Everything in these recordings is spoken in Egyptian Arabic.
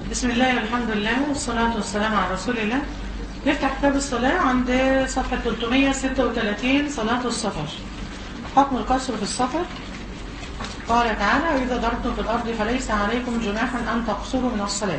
بسم الله والحمد لله والصلاة والسلام على رسول الله نفتح كتاب الصلاة عند صفحة 336 صلاة السفر حكم القصر في السفر قال تعالى وإذا ضربتم في الأرض فليس عليكم جناح أن تقصروا من الصلاة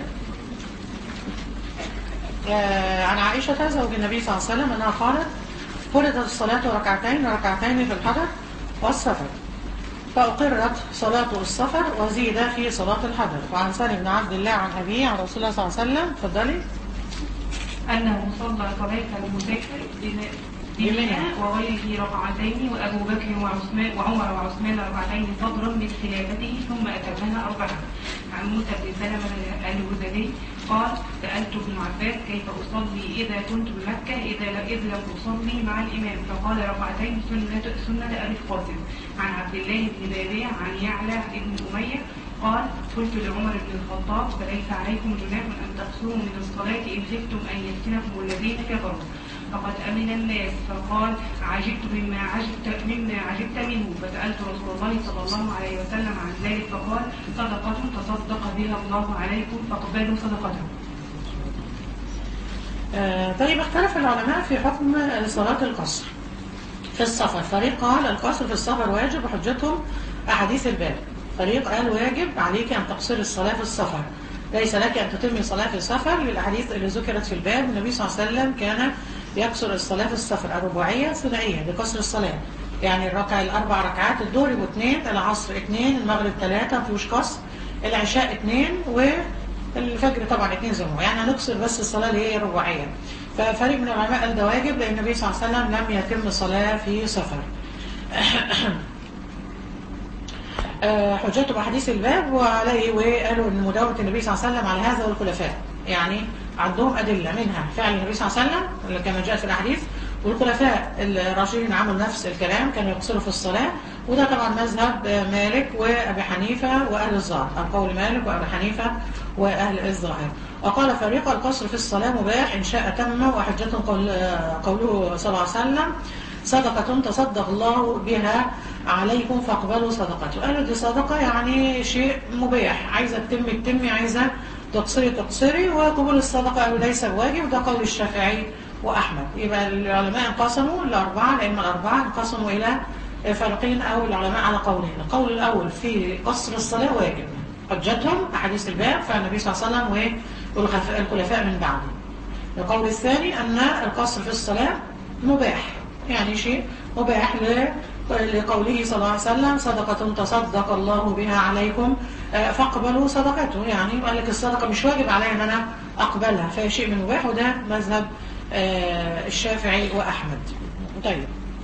آه، عن عائشة زوج النبي صلى الله عليه وسلم أنها قالت فرضت الصلاة ركعتين ركعتين في الحضر والسفر فأقرت صلاة السفر وزيد في صلاة الحضر وعن سالم بن عبد الله عن أبيه عن رسول الله صلى الله عليه وسلم تفضلي أنه صلى صلاة المسافر بمنى وغيره ركعتين وأبو بكر وعثمان وعمر وعثمان ركعتين فضلا من خلافته ثم أتمها أربعة عن موسى بن سلمة الهذلي قال سألت ابن عباس كيف أصلي إذا كنت بمكة إذا إذ لم أصلي مع الإمام فقال ركعتين سنة سنة أبي القاسم عن عبد الله بن بارية عن يعلى بن أمية قال قلت لعمر بن الخطاب فليس عليكم جناح ان تقصروا من الصلاه ان خفتم ان يفتنكم الذين كفروا فقد امن الناس فقال عجبت مما عجبت مما عجبت منه فسالت رسول الله صلى الله عليه وسلم عن ذلك فقال صدقه تصدق بها الله عليكم فاقبلوا صدقته. آه، طيب اختلف العلماء في حكم صلاة القصر في السفر فريق قال القصر في السفر واجب وحجتهم أحاديث الباب فريق قال واجب عليك أن تقصر الصلاة في السفر ليس لك أن تتم الصلاة في السفر للأحاديث اللي ذكرت في الباب النبي صلى الله عليه وسلم كان يقصر الصلاة في السفر الرباعية ثنائية بقصر الصلاة يعني الركع الأربع ركعات الظهر واثنين العصر اثنين المغرب ثلاثة مفيهوش قصر العشاء اثنين والفجر طبعا اثنين زي ما هو يعني هنقصر بس الصلاة اللي هي رباعية ففريق من العلماء قال ده واجب لأن النبي صلى الله عليه وسلم لم يتم الصلاة في سفر آه، حجته بحديث الباب وعليه وقالوا ان مداومه النبي صلى الله عليه وسلم على هذا والخلفاء يعني عندهم ادله منها فعل النبي صلى الله عليه وسلم اللي كما جاء في الاحاديث والخلفاء الراشدين عملوا نفس الكلام كانوا يقصروا في الصلاه وده طبعا مذهب مالك وابي حنيفه واهل الظاهر او قول مالك وابي حنيفه واهل الظاهر وقال فريق القصر في الصلاه مباح ان شاء تم وحجته قول قوله صلى الله عليه وسلم صدقة تصدق الله بها عليكم فاقبلوا صدقته قالوا دي صدقة يعني شيء مباح عايزة تتم تتمي عايزة تقصري تقصري وقبول الصدقة قالوا ليس بواجب وده قول الشافعي وأحمد يبقى العلماء انقسموا الأربعة الأئمة الأربعة انقسموا إلى فريقين أو العلماء على قولين القول الأول في قصر الصلاة واجب حجتهم أحاديث الباب فالنبي صلى الله عليه وسلم والخلفاء من بعده القول الثاني أن القصر في الصلاة مباح يعني شيء مباح لقوله صلى الله عليه وسلم صدقة تصدق الله بها عليكم فاقبلوا صدقته يعني قال لك الصدقة مش واجب علي ان انا اقبلها فهي شيء من مباح وده مذهب الشافعي واحمد طيب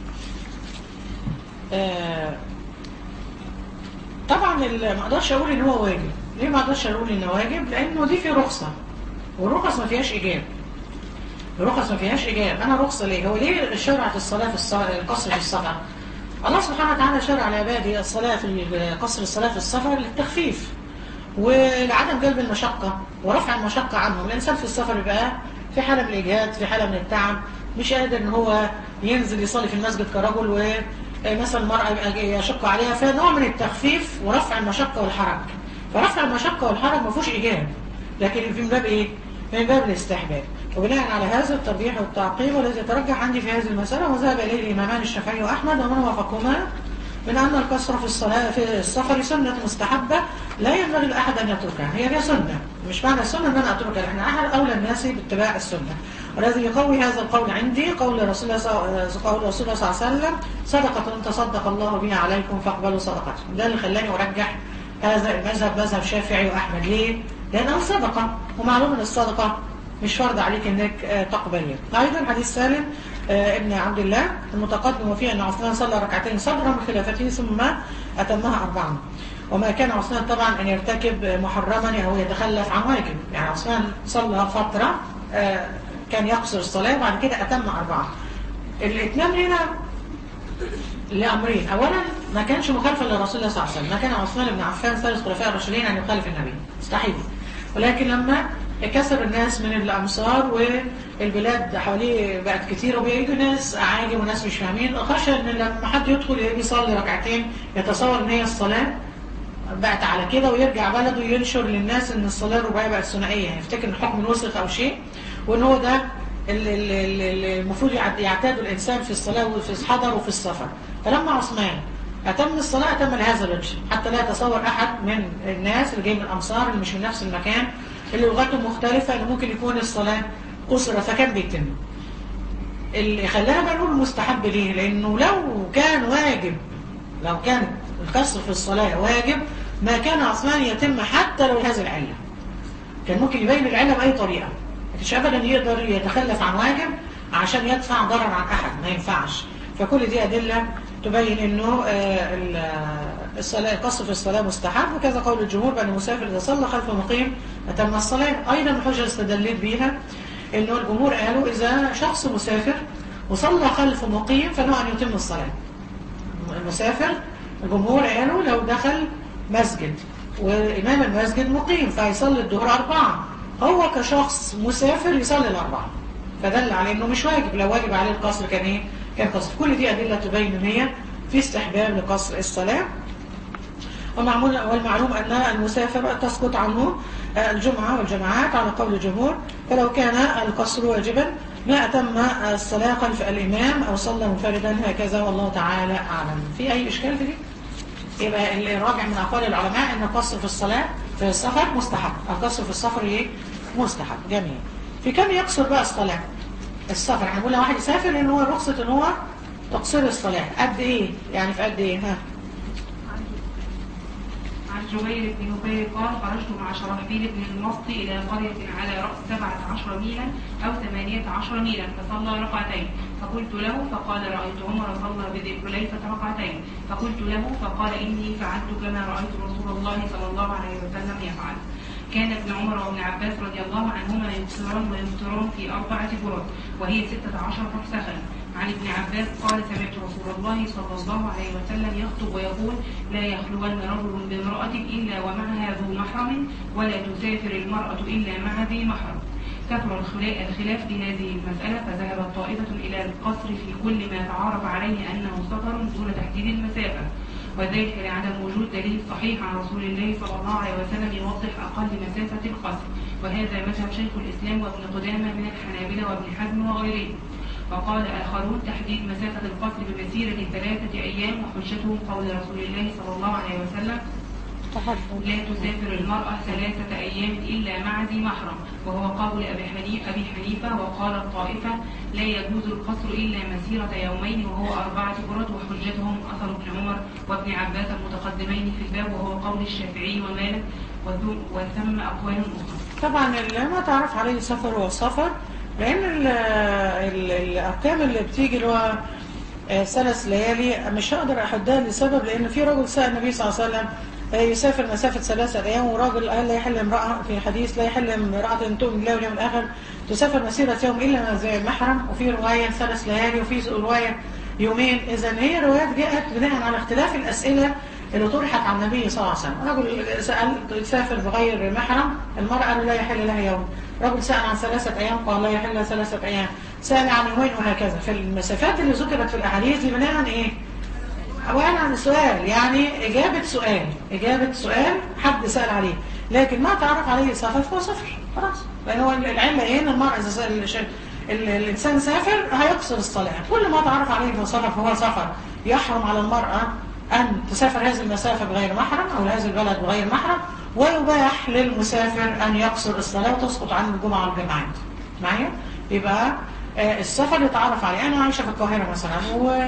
طبعا ما اقدرش اقول ان هو واجب ليه ما اقدرش اقول انه واجب لانه دي في رخصة والرخص ما فيهاش ايجاب الرخص ما فيهاش إجاب أنا رخصة ليه هو ليه شرعت الصلاة في الصلاة القصر في السفر الله سبحانه وتعالى شرع لعباده الصلاة في قصر الصلاة في السفر للتخفيف ولعدم جلب المشقة ورفع المشقة عنهم الإنسان في السفر يبقى في حالة من الإجهاد في حالة من التعب مش قادر إن هو ينزل يصلي في المسجد كرجل ومثلا المرأة يبقى يشق عليها فنوع من التخفيف ورفع المشقة والحرج فرفع المشقة والحرج ما فيهوش إجاب لكن في باب إيه؟ من باب الاستحباب وبناء على هذا الترجيح والتعقيب والذي يترجح عندي في هذه المسألة وذهب إليه الإمامان الشافعي وأحمد ومن وافقهما من أن القصر في الصلاة في السفر سنة مستحبة لا ينبغي لأحد أن يتركها هي هي سنة مش معنى السنة أن أنا أتركها إحنا أحد أولى الناس باتباع السنة والذي يقوي هذا القول عندي قول رسول الله قول رسول الله صلى الله عليه وسلم صدقة تصدق الله بها عليكم فاقبلوا صدقته ده اللي خلاني أرجح هذا المذهب مذهب شافعي وأحمد ليه؟ لأنه صدقة ومعلوم أن الصدقة مش فرض عليك انك تقبلها ايضا حديث سالم ابن عبد الله المتقدم وفيه ان عثمان صلى ركعتين صبرا من خلافته ثم اتمها اربعا وما كان عثمان طبعا ان يرتكب محرما او يتخلف عن واجب يعني عثمان صلى فتره كان يقصر الصلاه وبعد كده اتم اربعه الاتمام هنا لامرين اولا ما كانش مخالفا لرسول الله صلى الله عليه وسلم ما كان عثمان بن عفان ثالث خلفاء الراشدين ان يخالف النبي مستحيل ولكن لما كسر الناس من الأمصار والبلاد حواليه بقت كتير وبيجوا ناس عاجم وناس مش فاهمين خشى ان لما حد يدخل يصلي ركعتين يتصور ان هي الصلاة بقت على كده ويرجع بلده ينشر للناس ان الصلاه الرباعيه بقت ثنائيه يعني يفتكر ان الحكم الوسط او شيء وان هو ده ال- ال- ال- ال- المفروض يعت- يعتاد الانسان في الصلاه وفي الحضر وفي السفر فلما عثمان اتم الصلاه اتم لهذا الوجه حتى لا يتصور احد من الناس اللي جاي من الامصار اللي مش من نفس المكان اللي لغتهم مختلفه ان ممكن يكون الصلاه قصرت فكان بيتم اللي خلانا بقى نقول مستحب ليه لانه لو كان واجب لو كان الكسر في الصلاة واجب ما كان عثمان يتم حتى لو هذه العلة كان ممكن يبين العلة بأي طريقة مش أبدا يقدر يتخلف عن واجب عشان يدفع ضرر عن أحد ما ينفعش فكل دي أدلة تبين أنه آه، ال- آه، الصلاة القصر في الصلاة مستحب وكذا قول الجمهور بأن المسافر إذا صلى خلف مقيم أتم الصلاة أيضا الحجة استدلت بيها أنه الجمهور قالوا إذا شخص مسافر وصلى خلف مقيم فله أن يتم الصلاة المسافر الجمهور قالوا لو دخل مسجد وإمام المسجد مقيم فيصلي الظهر أربعة هو كشخص مسافر يصلي الأربعة فدل على إنه مش واجب لو واجب عليه القصر كان إيه؟ كان قصر كل دي أدلة تبين إن هي في استحباب لقصر الصلاة ومعمول والمعلوم أن المسافر تسقط عنه الجمعة والجماعات على قول الجمهور فلو كان القصر واجبا ما أتم الصلاة خلف الإمام أو صلى منفردا هكذا والله تعالى أعلم في أي إشكال في دي؟ يبقى الراجع من أقوال العلماء أن القصر في الصلاة في السفر مستحب القصر في السفر إيه؟ مستحب جميل في كم يقصر بقى الصلاة؟ السفر احنا بنقول لو واحد يسافر ان هو رخصة ان هو تقصير الصلاة قد ايه؟ يعني في قد ايه؟ ها؟ عن جبير بن نفير قال خرجت مع شرحبيل بن المصط إلى قرية على رأس سبعة عشر ميلا أو ثمانية عشر ميلا فصلى ركعتين فقلت له فقال رأيت عمر صلى بذي الحليفة ركعتين فقلت له فقال إني فعلت كما رأيت رسول الله صلى الله عليه وسلم يفعل كان ابن عمر وابن عباس رضي الله عنهما يكسران ويفطران في أربعة برد وهي ستة عشر فرسخا عن ابن عباس قال سمعت رسول الله صلى الله عليه وسلم يخطب ويقول لا يخلون رجل بامرأة إلا ومعها ذو محرم ولا تسافر المرأة إلا مع ذي محرم كثر الخلا- الخلاف في هذه المسألة فذهبت طائفة إلى القصر في كل ما تعارف عليه أنه سفر دون تحديد المسافة وذلك لعدم وجود دليل صحيح عن رسول الله صلى الله عليه وسلم يوضح أقل مسافة القصر وهذا مذهب شيخ الإسلام وابن قدامة من الحنابلة وابن حزم وغيرهم وقال آخرون تحديد مسافة القصر بمسيرة ثلاثة أيام وحجتهم قول رسول الله صلى الله عليه وسلم لا تسافر المرأة ثلاثة أيام إلا مع ذي محرم وهو قول أبي حنيفة, أبي حنيفة وقال الطائفة لا يجوز القصر إلا مسيرة يومين وهو أربعة برد وحجتهم أثر ابن عمر وابن عباس المتقدمين في الباب وهو قول الشافعي ومالك وذو- وثم أقوال أخرى طبعا اللي ما تعرف عليه سفر هو سفر لان ال ال الارقام اللي بتيجي اللي هو آه، ثلاث ليالي مش هقدر احدها لسبب لان في رجل سال النبي صلى الله عليه وسلم آه، يسافر مسافة ثلاثة أيام وراجل قال لا يحل امرأة في حديث لا يحل امرأة أن تؤمن بالله واليوم الآخر تسافر مسيرة يوم إلا زي المحرم وفي رواية ثلاث ليالي وفي رواية يومين إذا هي روايات جاءت بناء على اختلاف الأسئلة اللي طرحت على النبي صلى الله عليه وسلم رجل سأل تسافر بغير محرم المرأة قالوا لا يحل لها يوم رجل سأل عن ثلاثة أيام قال لا يحل لها ثلاثة أيام سأل عن يومين وهكذا فالمسافات اللي ذكرت في الأحاديث دي بناء إيه؟ أولا عن سؤال يعني إجابة سؤال إجابة سؤال حد سأل عليه لكن ما تعرف عليه سفر فهو سفر خلاص لأن هو العلة إيه إن المرأة إذا سأل الش- ال- الإنسان سافر هيقصر الصلاة كل ما تعرف عليه فهو سفر فهو سفر يحرم على المرأة أن تسافر هذه المسافة بغير محرم أو هذا البلد بغير محرم ويباح للمسافر أن يقصر الصلاة وتسقط عنه الجمعة والجماعات معايا؟ يبقى آه، السفر يتعرف عليه أنا عايشة في القاهرة مثلا و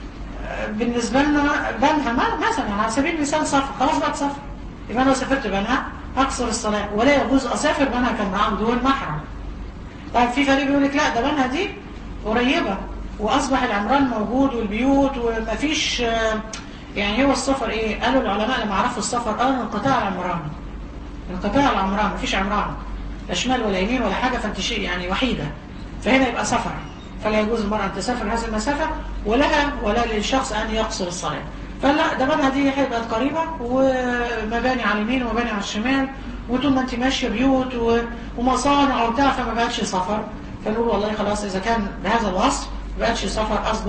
بالنسبة لنا بنها ما مثلا على سبيل المثال سفر خلاص بقت سفر يبقى أنا لو سافرت بنها أقصر الصلاة ولا يجوز أسافر بنها كامرأة بدون محرم طيب في فريق بيقول لك لا ده بنها دي قريبة وأصبح العمران موجود والبيوت ومفيش آه، يعني هو السفر إيه قالوا العلماء لما عرفوا السفر قالوا انقطاع العمران انقطاع العمران مفيش عمران لا شمال ولا يمين ولا حاجة فانت شيء يعني وحيدة فهنا يبقى سفر فلا يجوز المرأة أن تسافر هذه المسافة ولها ولا للشخص أن يقصر الصلاة فلا ده بنها دي هيبقى قريبة ومباني على اليمين ومباني على الشمال وطول ما انت ماشية بيوت و- ومصانع وبتاع فما بقتش سفر فنقول والله خلاص إذا كان بهذا الوصف ما بقتش سفر أصبح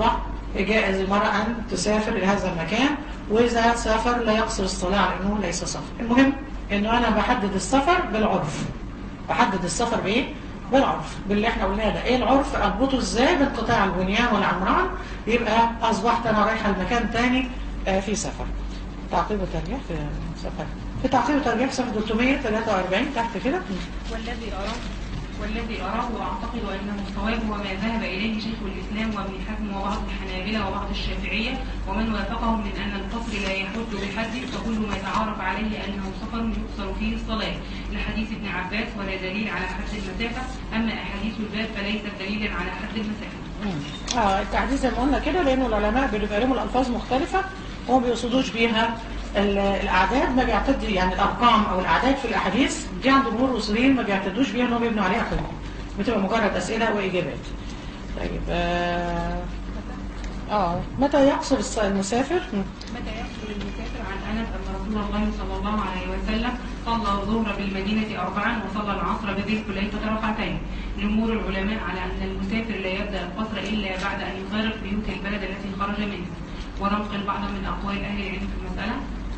جائز المرأة أن تسافر إلى هذا المكان وإذا سافر لا يقصر الصلاة على أنه ليس سفر المهم أنه أنا بحدد السفر بالعرف بحدد السفر بإيه؟ بالعرف باللي احنا قلناه ده ايه العرف اربطه ازاي بانقطاع البنيان والعمران يبقى اصبحت انا رايحه لمكان تاني آه، في سفر تعقيب وترجيح في سفر في تعقيب وترجيح في صفحه 343 تحت كده والذي أراه والذي أراه وأعتقد أنه الصواب هو ما ذهب إليه شيخ الإسلام وابن حزم وبعض الحنابلة وبعض الشافعية ومن وافقهم من أن القصر لا يحج بحد فكل ما تعارف عليه أنه سفر يقصر فيه الصلاة لحديث ابن عباس ولا دليل على حد المسافة أما أحاديث الباب فليست دليلا على حد المسافة اه التحديث زي ما قلنا كده لانه العلماء بيبقى لهم الالفاظ مختلفه وما بيقصدوش بيها ال- الاعداد ما بيعتد يعني الارقام او الاعداد في الاحاديث دي عند جمهور الاصوليين ما بيعتدوش بيها انهم يبنوا عليها حكم بتبقى مجرد اسئله واجابات طيب اه, آه. متى يقصر الس- المسافر مم. متى يقصر المسافر عن انس ان رسول الله صلى الله عليه وسلم صلى الظهر بالمدينه اربعا وصلى العصر بذي الحليفه ركعتين جمهور العلماء على ان المسافر لا يبدا القصر الا بعد ان يفارق بيوت البلد التي خرج منها وننقل بعض من اقوال اهل العلم في المساله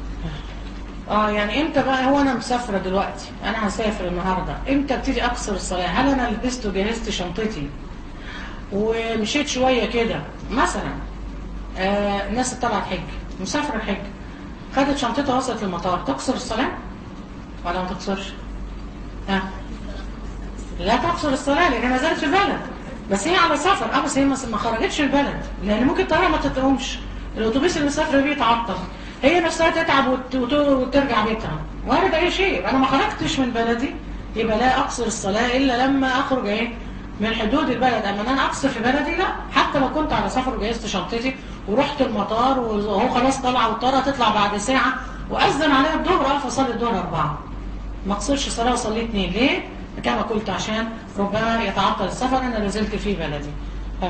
اه يعني امتى بقى هو انا مسافره دلوقتي انا هسافر النهارده امتى ابتدي اقصر الصلاه هل انا لبست وجهزت شنطتي ومشيت شويه كده مثلا آه الناس اللي طلعت حج مسافره الحج خدت شنطتها وصلت المطار تقصر الصلاه ولا ما تقصرش ها لا تقصر الصلاه لان ما زالت في البلد بس هي على سفر اه بس هي ما ما خرجتش من البلد لان ممكن الطياره ما تتقومش الاتوبيس اللي مسافره بيه يتعطل هي نفسها تتعب وت- وت- وترجع بيتها وارد اي شيء انا ما خرجتش من بلدي يبقى لا اقصر الصلاه الا لما اخرج ايه من حدود البلد اما ان انا اقصر في بلدي لا حتى لو كنت على سفر وجهزت شنطتي ورحت المطار وهو خلاص طالعه والطياره تطلع بعد ساعه واذن عليها الظهر اقف اصلي الظهر اربعه ما اقصرش صلاه واصلي اثنين ليه؟ كما قلت عشان ربما يتعطل السفر انا لازلت في بلدي ها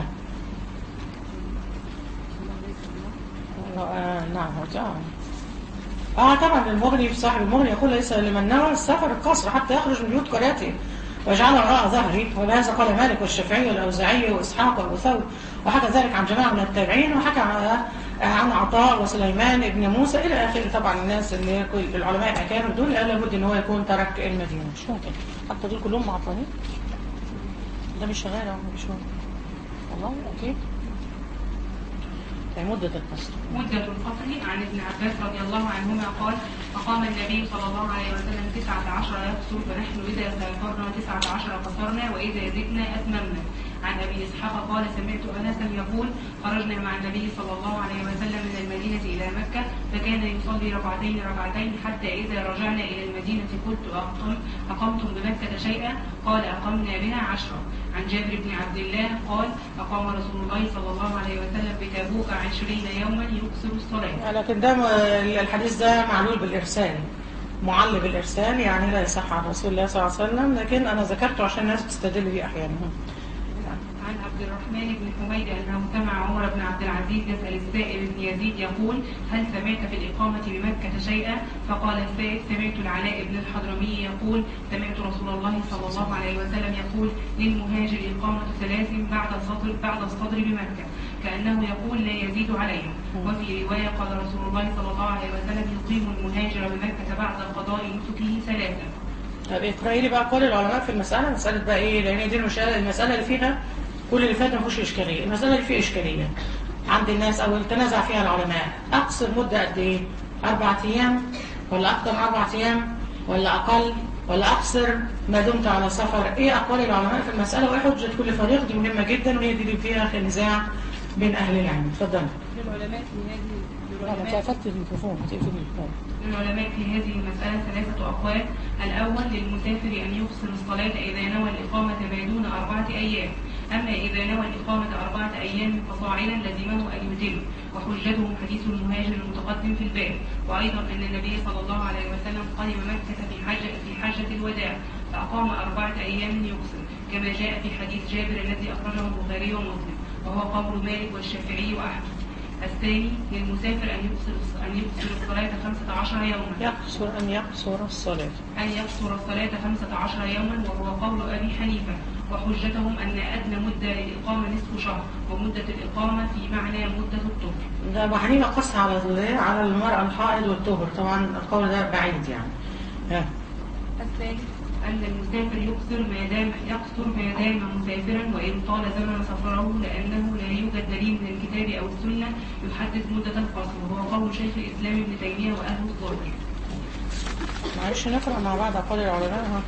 آه نعم آه. اه طبعا المغني في صاحب المغني يقول ليس لمن نوى السفر القصر حتى يخرج من بيوت قريته ويجعلها وراء ظهري ولهذا قال مالك والشافعي والاوزاعي واسحاق وابو ثور وحكى ذلك عن جماعه من التابعين وحكى عن عن عطاء وسليمان ابن موسى الى اخره طبعا الناس اللي كل العلماء الاكابر دول قال لابد ان هو يكون ترك المدينه مش ممكن حتى دول كلهم معطلين ده مش شغال اهو مش ممكن والله اكيد في مده القصر مدة القصر عن ابن عباس رضي الله عنهما قال أقام النبي صلى الله عليه وسلم تسعة عشر يقصر فنحن إذا سافرنا تسعة عشر قصرنا وإذا زدنا أتممنا عن أبي إسحاق قال سمعت أنسا يقول خرجنا مع النبي صلى الله عليه وسلم من المدينة إلى مكة فكان يصلي ركعتين ركعتين حتى إذا رجعنا إلى المدينة قلت أقم أقمتم بمكة شيئا قال أقمنا بها عشرا عن جابر بن عبد الله قال أقام رسول الله صلى الله عليه وسلم بتبوك عشرين يوما يقصر الصلاة لكن ده م- الحديث ده معلول بالإرسال معل بالإرسال يعني لا يصح عن رسول الله صلى الله عليه وسلم لكن أنا ذكرته عشان الناس بتستدل بيه أحيانا عن عبد الرحمن بن حميد أنه سمع عمر بن عبد العزيز يسأل السائل بن يزيد يقول هل سمعت في الإقامة بمكة شيئا فقال السائل سمعت العلاء بن الحضرمي يقول سمعت رسول الله صلى الله عليه وسلم يقول للمهاجر إقامة ثلاث بعد الصدر بعد الصدر بمكة كأنه يقول لا يزيد عليها وفي رواية قال رسول الله صلى الله عليه وسلم يقيم المهاجر بمكة بعد قضاء نسكه ثلاثا طب اقرأي لي بقى قول العلماء في المسألة مسألة بقى إيه لأن دي المسألة المسألة اللي فيها كل اللي فات ما فيهوش إشكالية المسألة اللي فيها إشكالية عند الناس أو تنازع فيها العلماء أقصر مدة قد إيه؟ أربع أيام ولا أكثر من أربع أيام ولا أقل ولا أقصر ما دمت على سفر إيه أقوال العلماء في المسألة وإيه حجة كل فريق دي مهمة جدا وهي دي اللي فيها نزاع بين أهل العلم اتفضل للعلماء في هذه أنا كافت الميكروفون هتقفل الميكروفون للعلماء في هذه المسألة ثلاثة أقوال الأول للمسافر أن يقصر الصلاة إذا نوى الإقامة ما دون أربعة أيام أما إذا نوى الإقامة أربعة أيام فصاعدا لزمه أن يتم وحجته حديث المهاجر المتقدم في الباب وأيضا أن النبي صلى الله عليه وسلم قدم مكة في حجة في حجة الوداع فأقام أربعة أيام يقصر كما جاء في حديث جابر الذي أخرجه البخاري ومسلم وهو قول مالك والشافعي وأحمد الثاني للمسافر أن يقصر أن يقصر الصلاة 15 يوما يقصر أن يقصر الصلاة أن يقصر الصلاة 15 يوما وهو قول أبي حنيفة وحجتهم أن أدنى مدة للإقامة نصف شهر ومدة الإقامة في معنى مدة الطهر ده أبو حنيفة قص على ال- على المرأة الحائض والطهر طبعا القول ده بعيد يعني ها. الثالث أن المسافر يقصر ما دام يقصر ما دام مسافرا وإن طال زمن سفره لأنه لا يوجد دليل من الكتاب أو السنة يحدد مدة القصر وهو قول شيخ الإسلام ابن تيمية وأهل الظاهر. معلش نقرأ مع بعض أقوال العلماء ها.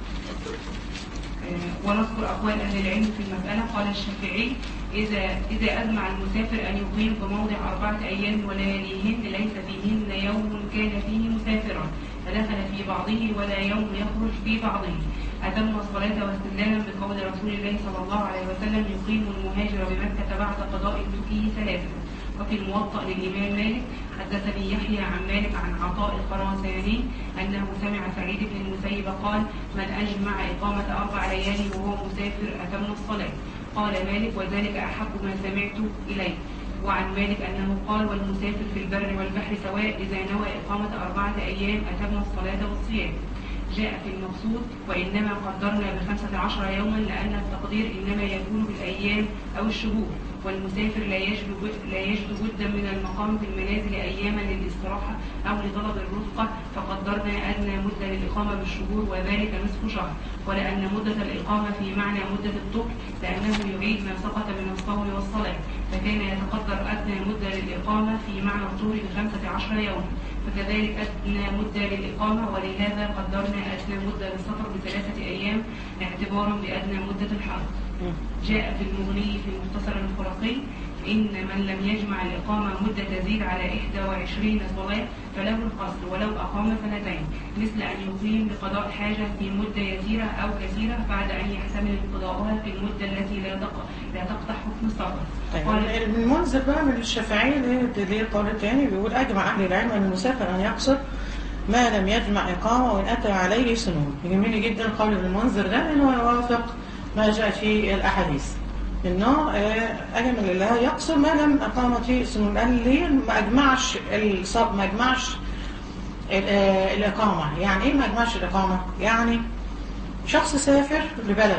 آه، ونذكر أقوال أهل العلم في المسألة قال الشافعي إذا إذا أجمع المسافر أن يقيم في موضع أربعة أيام ولياليهن ليس فيهن يوم كان فيه مسافرا فدخل في بعضه ولا يوم يخرج في بعضه أتم الصلاة واستدلالا بقول رسول الله صلى الله عليه وسلم يقيم المهاجر بمكة بعد قضاء نسكه ثلاثة وفي الموطأ للإمام مالك حدثني يحيى عن مالك عن عطاء الخراساني أنه سمع سعيد بن المسيب قال من أجمع إقامة أربع ليالي وهو مسافر أتم الصلاة قال مالك وذلك أحب ما سمعت إليه وعن مالك أنه قال والمسافر في البر والبحر سواء إذا نوى إقامة أربعة أيام أتم الصلاة والصيام جاء في المقصود وإنما قدرنا بخمسة عشر يوما لأن التقدير إنما يكون بالأيام أو الشهور والمسافر لا يجد لا يجد بدا من المقام في المنازل أياما للاستراحة أو لطلب الرفقة فقدرنا أدنى مدة للإقامة بالشهور وذلك نصف شهر ولأن مدة الإقامة في معنى مدة الطهر لأنه يعيد ما سقط من الصوم والصلاة فكان يتقدر أدنى مدة للإقامة في معنى الطهر بخمسة عشر يوما فكذلك أدنى مدة للإقامة ولهذا قدرنا أدنى مدة للسفر بثلاثة أيام اعتبارا بأدنى مدة الحرب مم. جاء في المغني في المختصر الخرقي إن من لم يجمع الإقامة مدة تزيد على 21 صلاة فله القصر ولو أقام سنتين مثل أن يقيم لقضاء حاجة في مدة يسيرة أو كثيرة بعد أن يحتمل قضاؤها في المدة التي لا تقع لا تقطع حكم السفر طيب قال ابن المنذر بقى من الشافعية اللي ليه القول الثاني بيقول أجمع أهل العلم أن المسافر أن يقصر ما لم يجمع إقامة وإن أتى عليه سنون يهمني جدا قول ابن المنذر ده لأنه يوافق ما جاء في الأحاديث إنه آه، أجمل الله يقصر ما لم أقامت فيه سنون قال ليه ما أجمعش الصب ما أجمعش ال- آه، الإقامة يعني إيه ما أجمعش الإقامة؟ يعني شخص سافر لبلد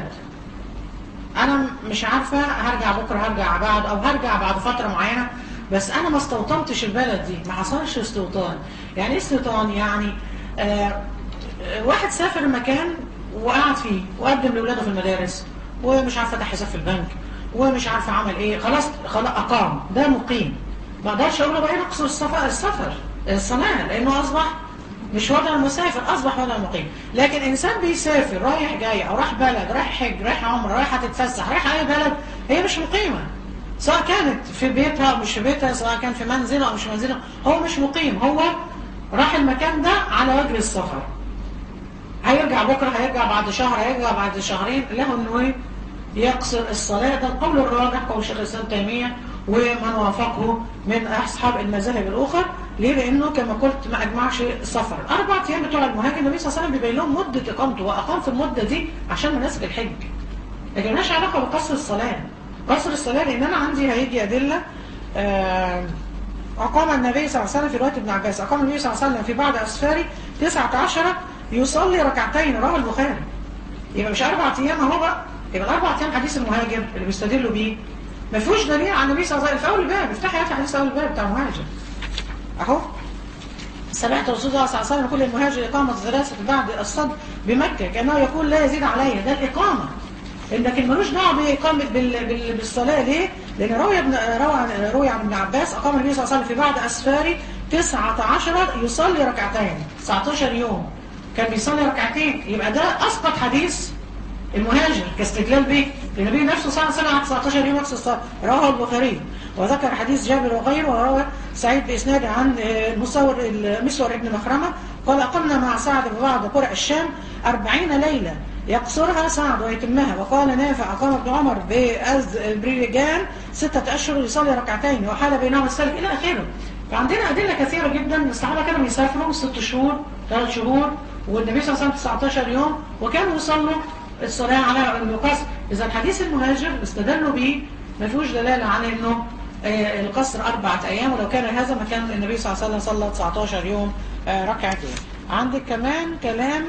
انا مش عارفه هرجع بكره هرجع بعد او هرجع بعد فتره معينه بس انا ما استوطنتش البلد دي ما حصلش استوطان يعني ايه استوطان يعني آه آه، واحد سافر مكان وقعد فيه وقدم لاولاده في المدارس ومش عارف فتح حساب في البنك ومش عارف عمل ايه خلاص خلاص اقام ده مقيم ما اقدرش اقول له بقى نقصر السفر السفر الصلاه لانه اصبح مش وضع المسافر اصبح وضع المقيم لكن انسان بيسافر رايح جاي او راح بلد رايح حج رايح عمره رايح هتتفسح رايح اي بلد هي مش مقيمه سواء كانت في بيتها او مش في بيتها سواء كان في منزله او مش في منزله هو مش مقيم هو راح المكان ده على وجه السفر هيرجع بكره هيرجع بعد شهر هيرجع بعد شهرين له انه إيه؟ يقصر الصلاه ده القول الراجح قول شيخ الاسلام تيميه ومن وافقه من اصحاب المذاهب الاخرى ليه؟ لانه كما قلت ما اجمعش سفر اربع ايام بتوع المهاجر النبي صلى الله عليه وسلم بيبين لهم مده اقامته واقام في المده دي عشان مناسك الحج لكن مالهاش علاقه بقصر الصلاه قصر الصلاه لان انا عندي هيجي ادله آه أقام النبي صلى الله عليه وسلم في رواية ابن عباس أقام النبي صلى الله عليه وسلم في بعض أسفاره تسعة عشر يصلي ركعتين رواه البخاري يبقى مش أربع أيام أهو بقى يبقى الأربع أيام حديث المهاجر اللي بيستدلوا بيه ما فيهوش دليل على النبي صلى الله عليه وسلم في أول الباب افتحي هاتي حديث أول الباب بتاع المهاجر أهو سمعت رسول الله صلى الله عليه وسلم يقول للمهاجر إقامة ثلاثة بعد الصد بمكة كأنه يقول لا يزيد علي ده الإقامة لكن ملوش دعوه باقامه بال... بال... بالصلاه ليه؟ لان روي ابن روى عن روي عن ابن عباس اقام النبي صلى الله عليه وسلم في بعض اسفاره 19 يصلي ركعتين 19 يوم كان بيصلي ركعتين يبقى ده اسقط حديث المهاجر كاستدلال به النبي نفسه صلى الله عليه وسلم 19 يوم نفس الصلاه رواه البخاري وذكر حديث جابر وغيره وروى سعيد باسناد عن آه، المصور المسور ابن مخرمه قال اقمنا مع سعد ببعض قرى الشام 40 ليله يقصرها سعد ويتمها وقال نافع أقام ابن عمر بأز بريجان ستة أشهر يصلي ركعتين وحال بينهما السلف إلى آخره فعندنا أدلة كثيرة جدا الصحابة كانوا بيسافروا ست شهور ثلاث شهور والنبي صلى الله عليه وسلم 19 يوم وكانوا يصلوا الصلاة على القصر إذا الحديث المهاجر استدلوا به ما فيهوش دلالة على إنه آه، القصر أربعة أيام ولو كان هذا ما كان النبي صلى الله عليه وسلم صلى 19 يوم آه، ركعتين عندك كمان كلام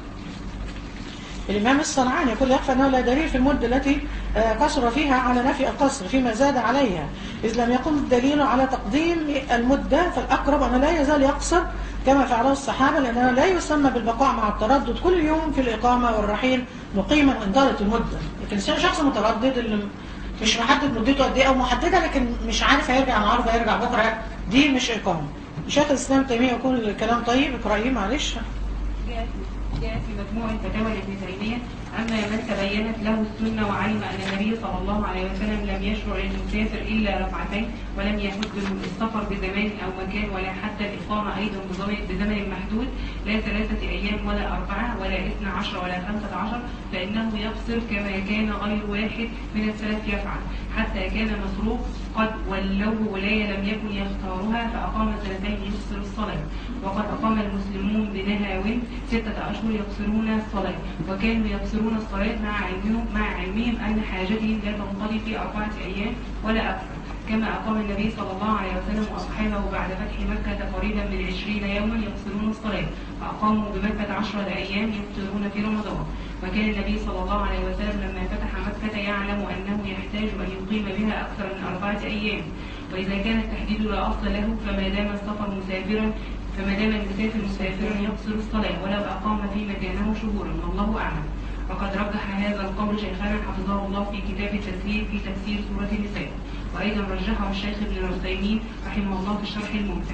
الإمام الصنعاني يقول يخفى أنه لا دليل في المدة التي آه، قصر فيها على نفي القصر فيما زاد عليها إذ لم يقم الدليل على تقديم المدة فالأقرب أنه لا يزال يقصر كما فعله الصحابة لأنه لا يسمى بالبقاء مع التردد كل يوم في الإقامة والرحيل مقيما وإن طالت المدة لكن شخص متردد اللي مش محدد مدته قد ايه او محدده لكن مش عارف هيرجع النهارده هيرجع بكره دي مش اقامه شيخ الاسلام تيميه يقول الكلام طيب اقرأيه معلش جاء جاء في مجموع فتاوى ابن تيمية أما من تبينت له السنة وعلم أن النبي صلى الله عليه وسلم لم يشرع للمسافر إلا ركعتين ولم يحد السفر بزمان أو مكان ولا حتى الإقامة أيضا بزمن بزمن محدود لا ثلاثة أيام ولا أربعة ولا اثنى عشر ولا خمسة عشر فإنه يقصر كما كان غير واحد من السلف يفعل حتى كان مسروق قد ولوه ولاية لم يكن يختارها فأقام سنتين يقصر الصلاة وقد أقام المسلمون بنهاو ستة أشهر يقصرون الصلاة وكانوا يقصرون الصلاة مع علمهم مع علمهم أن حاجتهم لا تنقضي في أربعة أيام ولا أكثر كما أقام النبي صلى الله عليه وسلم وأصحابه بعد فتح مكة قريبا من عشرين يوما يقصرون الصلاة فأقاموا بمكة عشرة أيام يفطرون في رمضان وكان النبي صلى الله عليه وسلم لما فتح مكة يعلم أنه يحتاج أن يقيم بها أكثر من أربعة أيام وإذا كان التحديد لا أصل له فما دام السفر مسافرا فما دام المسافر مسافرا يقصر الصلاة ولو أقام في مكانه شهورا والله أعلم وقد رجح هذا القول شيخنا حفظه الله في كتاب التسليم في تفسير سورة النساء وأيضا رجحه الشيخ ابن العثيمين رحمه الله في الشرح الممتع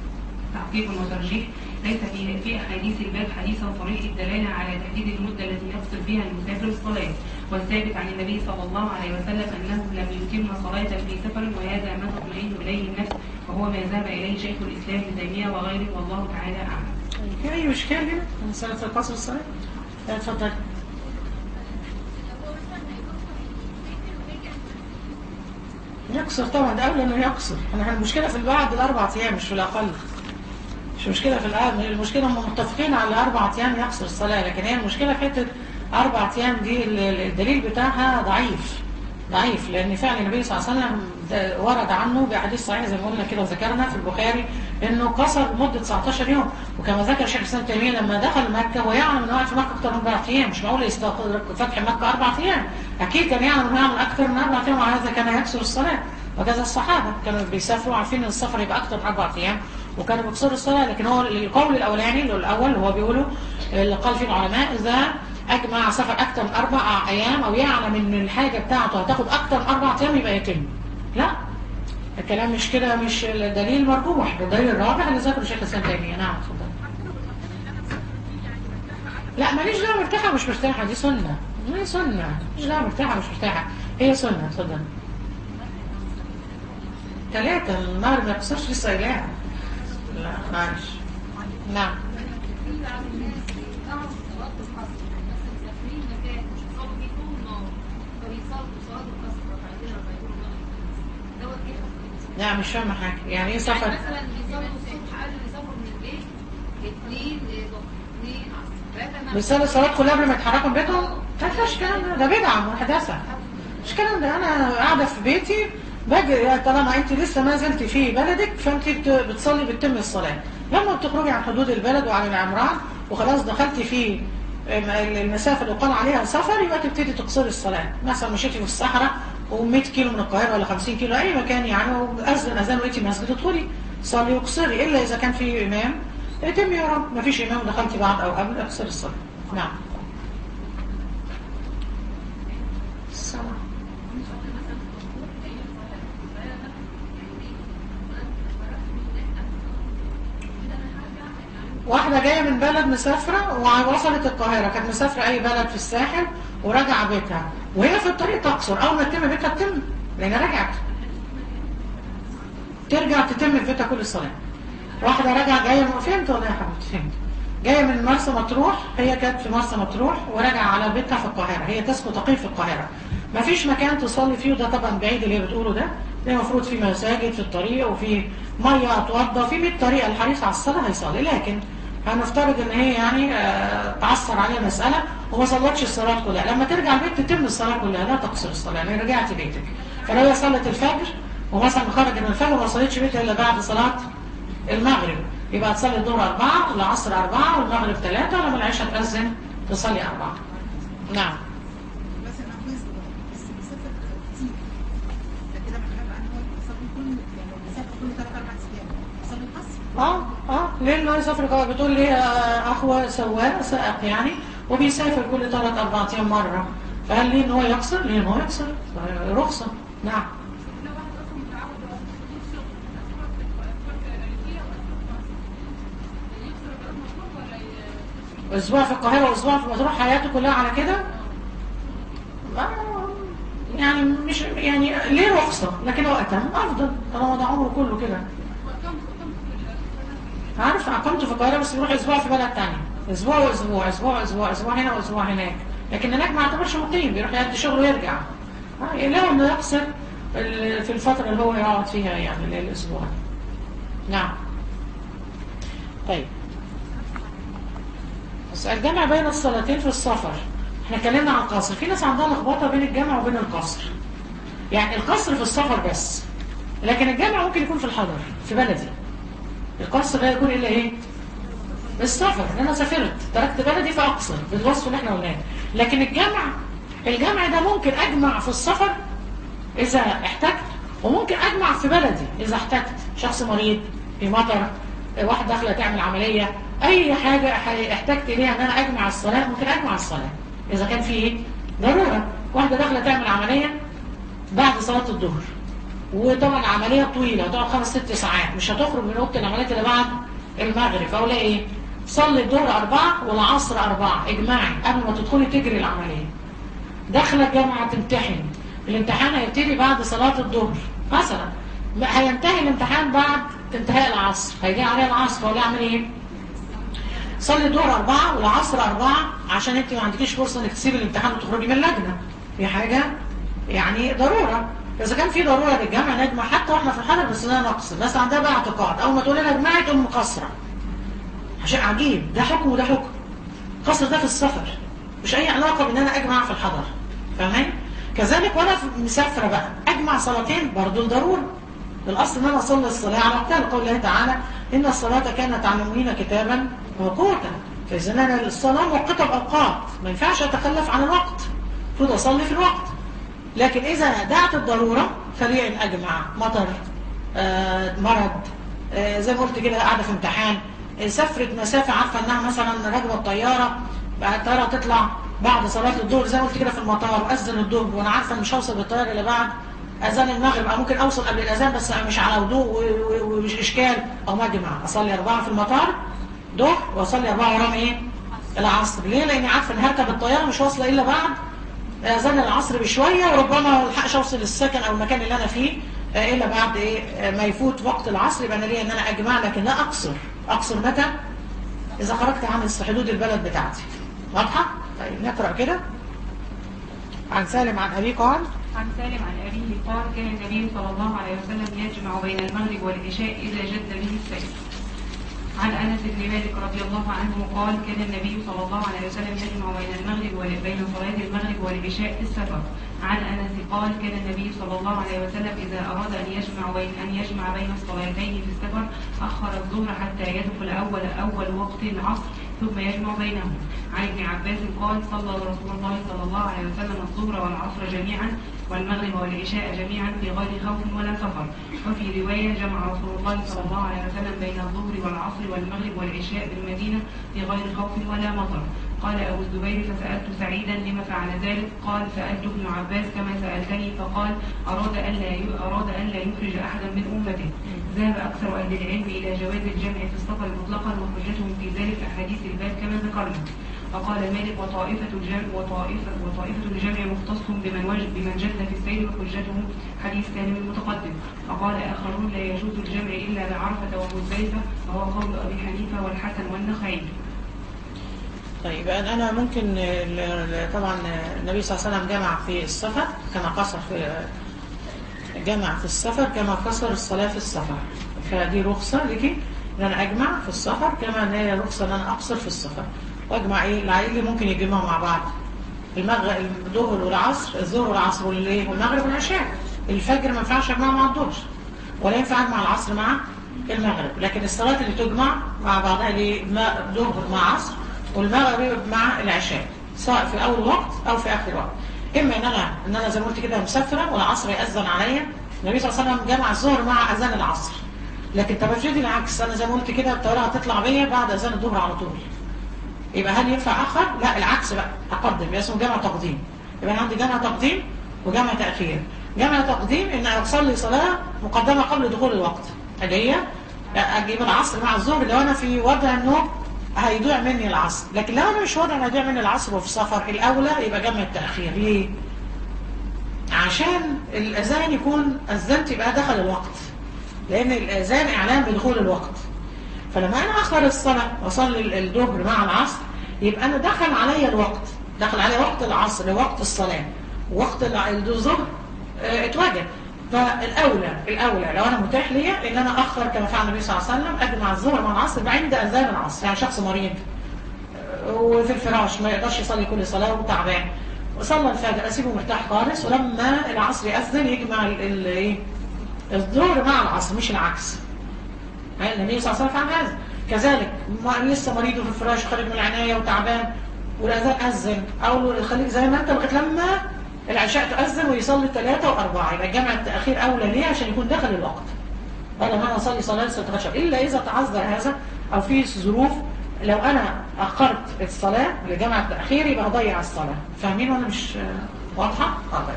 تحقيق وترجيح ليس في في احاديث الباب حديثا صريح الدلاله على تحديد المده التي يقصر فيها المسافر الصلاه والثابت عن النبي صلى الله عليه وسلم انه لم يتم صلاه في سفر وهذا ما تطمئن اليه النفس وهو ما ذهب اليه شيخ الاسلام ابن تيميه وغيره والله تعالى اعلم. في اي مشكله هنا من سنه القصر الصلاه اتفضل يقصر طبعا ده اولى انه يقصر احنا المشكله في بعد الاربع ايام مش في الاقل مش مشكله في الآن المشكله هم متفقين على اربع ايام يقصر الصلاه لكن هي المشكله في حته اربع ايام دي ال- ال- الدليل بتاعها ضعيف ضعيف لان فعلا النبي صلى الله عليه وسلم ده ورد عنه باحاديث صحيحه زي ما قلنا كده وذكرنا في البخاري انه قصر مده 19 يوم وكما ذكر شيخ الاسلام تيميه لما دخل مكه ويعلم انه قاعد في مكه اكثر من اربع ايام مش معقول يستغرق فتح مكه اربع ايام اكيد كان يعلم انه يعمل اكثر من اربع ايام وعلى هذا كان يكسر الصلاه وكذا الصحابه كانوا بيسافروا عارفين ان السفر يبقى اكثر من اربع ايام وكانوا بيقصروا الصلاه لكن هو القول الاولاني اللي هو الاول اللي هو بيقوله اللي قال فيه العلماء اذا اجمع سفر اكثر من اربع ايام او يعلم ان الحاجه بتاعته هتاخد اكثر من اربع ايام يبقى يتم لا الكلام مش كده مش الدليل مرجوح ده الدليل الرابع اللي ذكره شيخ الاسلام تيميه نعم اتفضل لا ماليش دعوه مرتاحه مش مرتاحه دي سنه دي سنه مش دعوه مرتاحه مش مرتاحه هي سنه اتفضل ثلاثة النار ما يقصرش لسه قايلها لا معلش نعم لا مش فاهمة حاجة يعني ايه سفر مثلا بيصلوا الصبح قبل ما يسافروا من البيت اثنين ظهر اثنين عصر ثلاثة مغرب. بيصلوا الصلاة كلها قبل ما يتحركوا من بيتهم ما فيهاش الكلام ده ده بدعة محدثة مش الكلام ده انا قاعدة في بيتي باجي طالما انت لسه ما زلت في بلدك فانت بت- بتصلي بتتم الصلاة لما بتخرجي عن حدود البلد وعن العمران وخلاص دخلتي في المسافة اللي قال عليها سفر يبقى تبتدي تقصري الصلاة مثلا مشيتي في الصحراء و100 كيلو من القاهرة ولا 50 كيلو أي مكان يعني وأذن أذان وإنتي مسجد ادخلي صلي واقصري إلا إذا كان في إمام اتم يا رب ما فيش إمام دخلتي بعد أو قبل اقصري الصلاة نعم السلام. واحدة جاية من بلد مسافرة ووصلت القاهرة كانت مسافرة أي بلد في الساحل وراجعة بيتها وهي في الطريق تقصر أول ما تتم بيتها تتم لأنها رجعت ترجع تتم في بيتها كل الصلاة واحدة راجعة جاية من فهمت ولا يا حبيبتي فهمت جاية من مرسى مطروح هي كانت في مرسى مطروح وراجعة على بيتها في القاهرة هي تسكن تقيم في القاهرة ما فيش مكان تصلي فيه وده طبعا بعيد اللي هي بتقوله ده ده المفروض في مساجد في الطريق وفي مية اتوضى في 100 طريقة الحريص على الصلاة هيصلي لكن هنفترض ان هي يعني آه، تعثر عليها مسألة وما صلتش الصلاة كلها لما ترجع البيت تتم الصلاة كلها لا تقصر الصلاة يعني رجعت بيتك فلو هي صلت الفجر ومثلا خرج من الفجر وما صليتش بيتها الا بعد صلاه المغرب يبقى تصلي الظهر أربعة والعصر أربعة والمغرب ثلاثة ولما العشاء تأذن تصلي أربعة نعم مثلا عايز بس بيسافر كتير فكده محتاج ان هو يصلي كل يعني لو بيسافر كل ثلاث اربع ايام يصلي القصر اه اه ليه ما يسافر كده بتقول لي آه، اخوه سواق سائق يعني وبيسافر كل ثلاث اربع ايام مره فقال لي ان هو يقصر ليه ان هو يقصر آه، رخصه نعم لو واحد اصلا متعود على الشغل اسبوع في اسبوع رئيسيه واسبوع في يكسر البلد مطلوب ولا ي- اسبوع في القاهره واسبوع في مطروح حياته كلها على كده آه، يعني مش يعني ليه رخصه لكن هو اتم افضل طالما ده عمره كله كده وكم كم في عارف اقامته في القاهره بس بيروح اسبوع في بلد تاني اسبوع واسبوع اسبوع واسبوع اسبوع هنا واسبوع هناك لكن هناك ما اعتبرش مقيم بيروح يأدي شغله ويرجع آه، له انه يقصر ال- في الفتره اللي هو يقعد فيها يعني اللي هي الاسبوع نعم طيب بس الجمع بين الصلاتين في السفر احنا اتكلمنا عن القصر في ناس عندها لخبطه بين الجمع وبين القصر يعني القصر في السفر بس لكن الجمع ممكن يكون في الحضر في بلدي القصر لا يكون الا ايه السفر ان انا سافرت تركت بلدي فاقصر بالوصف اللي احنا قلناه لكن الجمع الجمع ده ممكن اجمع في السفر اذا احتجت وممكن اجمع في بلدي اذا احتجت شخص مريض في مطر واحد داخله تعمل عمليه اي حاجه ح- احتجت اليها ان انا اجمع الصلاه ممكن اجمع الصلاه اذا كان في ايه ضروره واحده داخله تعمل عمليه بعد صلاه الظهر وطبعا عمليه طويله هتقعد خمس ست ساعات مش هتخرج من اوضه العمليات اللي بعد المغرب فاقول لها ايه صلي الظهر اربعه والعصر اربعه اجمعي قبل ما تدخلي تجري العمليه داخله الجامعه تمتحن الامتحان هيبتدي بعد صلاه الظهر مثلا ما- هينتهي الامتحان بعد انتهاء العصر هيجي عليها العصر فاقول لها اعمل ايه صلي الظهر أربعة والعصر أربعة عشان أنت ما عندكيش فرصة إنك تسيبي الامتحان وتخرجي من اللجنة دي حاجة يعني ضرورة إذا كان في ضرورة للجمع نجمع حتى واحنا في الحضر بس لا نقصر الناس عندها بقى اعتقاد أول ما تقول لها اجمعي تقوم مقصرة شيء عجيب ده حكم وده حكم قصر ده في السفر مش أي علاقة بإن أنا أجمع في الحضر فاهمين؟ كذلك وأنا في- مسافرة بقى أجمع صلاتين برضه الضرورة الأصل إن أنا أصلي الصلاة على وقتها لقول الله تعالى إن الصلاة كانت على المؤمنين كتابا موقوتا فإذا أنا الصلاة موقتة بأوقات ما ينفعش أتخلف عن الوقت المفروض أصلي في الوقت لكن إذا دعت الضرورة فلي أن أجمع مطر آه، مرض آه، زي ما قلت كده قاعدة في امتحان آه، سافرت مسافة عارفة إنها مثلا راكبة الطيارة بقى الطيارة تطلع بعد صلاة الظهر زي ما قلت كده في المطار وأذن الظهر وأنا عارفة إن مش هوصل بالطيارة إلا بعد أذان المغرب أو ممكن أوصل قبل الأذان بس مش على وضوء و- و- ومش إشكال أو مجمع أصلي أربعة في المطار ظهر وأصلي أربعة وراهم إيه؟ العصر ليه؟ لأني عارفة إن هركب الطيارة مش واصلة إلا بعد اذان العصر بشويه وربما ما الحقش اوصل السكن او المكان اللي انا فيه آه، الا بعد ايه آه، ما يفوت وقت العصر يبقى انا ليا ان انا اجمع لكن لا اقصر اقصر متى اذا خرجت عن حدود البلد بتاعتي واضحه طيب نقرا كده عن سالم عن ابي قال عن سالم عن أبيه قال كان النبي صلى الله عليه وسلم يجمع بين المغرب والعشاء إذا جد به السيف عن أنس بن مالك رضي الله عنه قال كان النبي صلى الله عليه وسلم يجمع بين المغرب وبين صلاة المغرب والعشاء في السفر عن أنس قال كان النبي صلى الله عليه وسلم إذا أراد أن يجمع بين أن يجمع بين الصلاتين في السفر أخر الظهر حتى يدخل أول أول وقت العصر ثم يجمع بينهم عن ابن عباس قال صلى رسول الله صلى الله عليه وسلم الظهر والعصر جميعا والمغرب والعشاء جميعا في غير خوف ولا سفر وفي رواية جمع رسول الله صلى الله عليه وسلم بين الظهر والعصر والمغرب والعشاء بالمدينة في غير خوف ولا مطر قال أبو الزبير فسألت سعيدا لما فعل ذلك قال سألت ابن عباس كما سألتني فقال أراد ألا ي- أراد ألا يخرج أحدا من أمته ذهب أكثر أهل العلم إلى جواز الجمع في السفر مطلقا وحجتهم في ذلك أحاديث الباب كما ذكرنا وقال مالك وطائفة الجمع وطائفة وطائفة الجمع مختص بمن وجد بمن جد في السير وحجته حديث سالم المتقدم وقال آخرون لا يجوز الجمع إلا بعرفة ومزدلفة وهو قول أبي حنيفة والحسن والنخعي طيب انا ممكن ال- ال- طبعا النبي صلى الله عليه وسلم جمع في السفر كما قصر في جمع في السفر كما قصر الصلاة في السفر فدي رخصة لك ان انا اجمع في السفر كما ان هي رخصة ان انا اقصر في السفر واجمع ايه العيل اللي ممكن يجمعوا مع بعض المغ... الظهر والعصر الظهر والعصر والايه والمغرب والعشاء الفجر ما ينفعش اجمع مع الظهر ولا ينفع اجمع العصر مع المغرب لكن الصلاه اللي تجمع مع بعضها اللي ما- ظهر مع عصر والمغرب مع العشاء سواء في اول وقت او في اخر وقت اما ان انا ان انا زي ما قلت كده مسافره والعصر ياذن عليا النبي صلى الله عليه وسلم جمع الظهر مع اذان العصر لكن طب افرضي العكس انا زي ما قلت كده الطياره هتطلع بيا بعد اذان الظهر على طول يبقى هل ينفع اخر؟ لا العكس بقى اقدم يبقى اسمه جمع تقديم يبقى انا عندي جمع تقديم وجمع تاخير جمع تقديم ان اصلي صلاه مقدمه قبل دخول الوقت اللي هي اجيب العصر مع الظهر لو انا في وضع انه هيضيع مني العصر لكن لو انا مش وضع ان هيضيع مني العصر وفي سفر الاولى يبقى جمع التاخير ليه؟ عشان الاذان يكون اذنت يبقى دخل الوقت لان الاذان اعلان بدخول الوقت فلما انا اخر الصلاه واصلي ال- الظهر مع العصر يبقى انا دخل عليا الوقت دخل عليا وقت العصر وقت الصلاه وقت الع- الظهر آه، اتوجد فالاولى الاولى لو انا متاح ليا ان انا اخر كما فعل النبي صلى الله عليه وسلم اجمع الظهر مع العصر عند اذان العصر يعني شخص مريض آه، وفي الفراش ما يقدرش يصلي كل صلاه وتعبان وصلى الفجر اسيبه مرتاح خالص ولما العصر ياذن يجمع ال- ال- ايه الظهر مع العصر مش العكس يعني النبي صلى الله عليه وسلم فعل هذا كذلك ما لسه مريض في الفراش خارج من العنايه وتعبان والاذان اذن اقول له خليك زي ما انت لغايه لما العشاء تؤذن ويصلي ثلاثه واربعه يبقى جمع التاخير اولى ليه عشان يكون دخل الوقت قال ما انا اصلي صلاه لسه تغشى الا اذا تعذر هذا او في ظروف لو انا اخرت الصلاه لجمع التاخير يبقى هضيع الصلاه فاهمين ولا مش آه، واضحه؟ اه طيب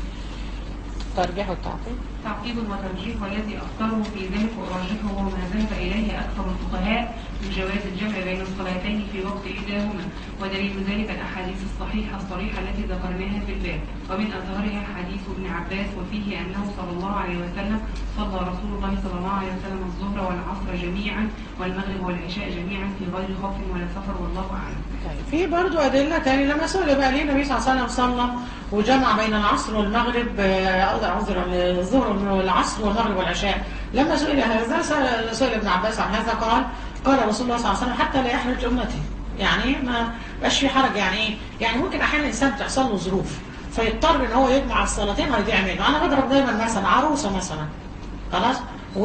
ترجيح والتعقيب تعقيب وترجيح والذي أختاره في ذلك وأرجحه ما ذهب إليه أكثر الفقهاء من جواز الجمع بين الصلاتين في وقت إحداهما ودليل ذلك الأحاديث الصحيحة الصريحة التي ذكرناها في الباب ومن أظهرها حديث ابن عباس وفيه أنه صلى الله عليه وسلم صلى رسول الله صلى الله عليه وسلم الظهر والعصر جميعا والمغرب والعشاء جميعا في غير خوف ولا سفر والله أعلم طيب في برضو أدلة تاني لما سئل بقى ليه النبي صلى الله عليه وسلم صلى وجمع بين العصر والمغرب آه، أو عذر الظهر والعصر والمغرب والعشاء لما سئل هذا سأل- سئل ابن عباس عن هذا قال قال رسول الله صلى الله عليه وسلم حتى لا يحرج أمتي يعني ما بقاش في حرج يعني ايه يعني ممكن احيانا الانسان تحصل له ظروف فيضطر ان هو يجمع الصلاتين ويضيع منه انا بضرب دايما مثلا عروسه مثلا خلاص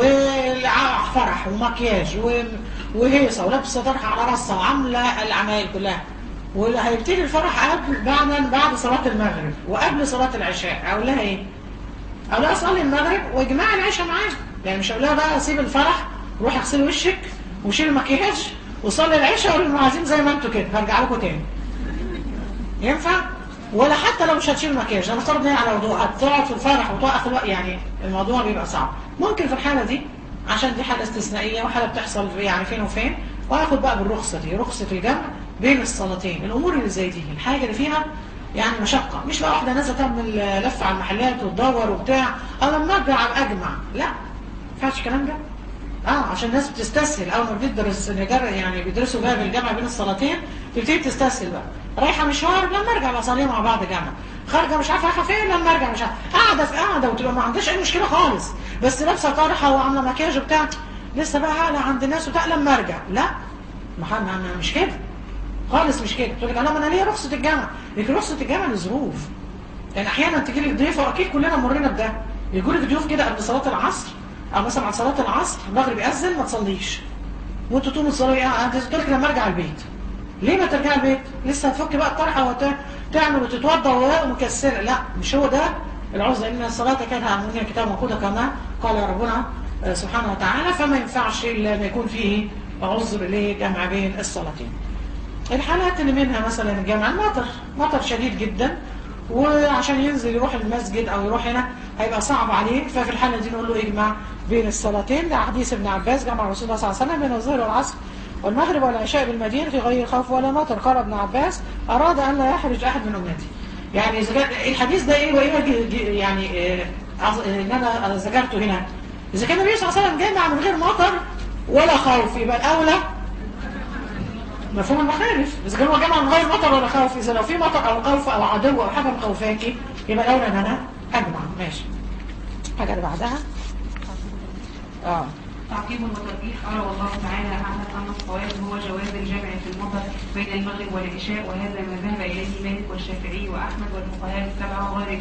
وفرح ومكياج و- وهيصه ولابسه طرحه على راسها وعامله العمايل كلها وهيبتدي الفرح قبل بعد بعد صلاه المغرب وقبل صلاه العشاء اقول لها ايه؟ اقول لها صلي المغرب واجمعي العشاء معاها يعني مش هقول لها بقى سيب الفرح روحي اغسلي وشك وشيل المكياج وصلي العشاء وقولي المعازيم زي ما انتوا كده هرجع لكم تاني ينفع؟ ولا حتى لو مش هتشيل مكياج انا افترض ان هي على وضوء هتقعد في الفرح وتوقف الوقت يعني الموضوع بيبقى صعب ممكن في الحاله دي عشان دي حاله استثنائيه وحاله بتحصل يعني فين وفين واخد بقى بالرخصه دي رخصه الجمع بين الصلاتين الامور اللي زي دي الحاجه اللي فيها يعني مشقه مش بقى واحده نازله تعمل لفه على المحلات وتدور وبتاع انا لما ارجع أبقى اجمع لا ما ينفعش الكلام ده اه عشان الناس بتستسهل اول ما بتدرس نجار يعني بيدرسوا باب الجامع بين الصلاتين تبتدي تستسهل بقى رايحه مشوار لما ارجع بصلي مع بعض جامع خارجه مش عارفه رايحه فين لما ارجع مش عارفه قاعده في قاعده وتبقى ما عندهاش اي مشكله خالص بس لابسه طرحه وعامله مكياج وبتاع لسه بقى قاعده عند الناس وبتاع لما ارجع لا ما ح- ما- ما- مش كده خالص مش كده تقول لك لا ما انا ليا رخصه الجامع لكن رخصه الجامع لظروف يعني احيانا تجي لك ضيف واكيد كلنا مرينا بده يجوا لك ضيوف كده قبل صلاه العصر او مثلا بعد صلاه العصر المغرب يأذن ما تصليش وانتوا تقوموا تصلوا ايه هتقول لك لما ارجع البيت ليه ما ترجع البيت لسه هتفك بقى الطرحه وتعمل وتتوضا ومكسره لا مش هو ده العذر ان الصلاه كانت هارمونيه كتاب موجوده كما قال ربنا آه، سبحانه وتعالى فما ينفعش الا ما يكون فيه عذر لجمع بين الصلاتين الحالات اللي منها مثلا الجامع المطر مطر شديد جدا وعشان ينزل يروح المسجد او يروح هنا هيبقى صعب عليه ففي الحاله دي نقول له يجمع بين الصلاتين ده حديث ابن عباس جمع رسول الله صلى الله عليه وسلم بين الظهر والعصر والمغرب والعشاء بالمدينه في غير خوف ولا مطر قال ابن عباس اراد ان لا يحرج احد من امتي يعني إذا كان الحديث ده ايه وايه جي- جي- يعني آه، عظ- آه، ان انا ذكرته هنا اذا كان النبي صلى الله عليه وسلم جامع من غير مطر ولا خوف يبقى الاولى مفهوم المخالف اذا كان هو جمع من غير مطر ولا خوف اذا لو في مطر او خوف او عدو او حاجه مخوفاكي يبقى الاولى ان انا اجمع ماشي الحاجه اللي بعدها اه تعقيب وترجيح قال والله تعالى اعلم ان الصواب هو جواز الجمع في المطر بين المغرب والعشاء وهذا ما ذهب اليه مالك والشافعي واحمد والفقهاء السبعه وغيرهم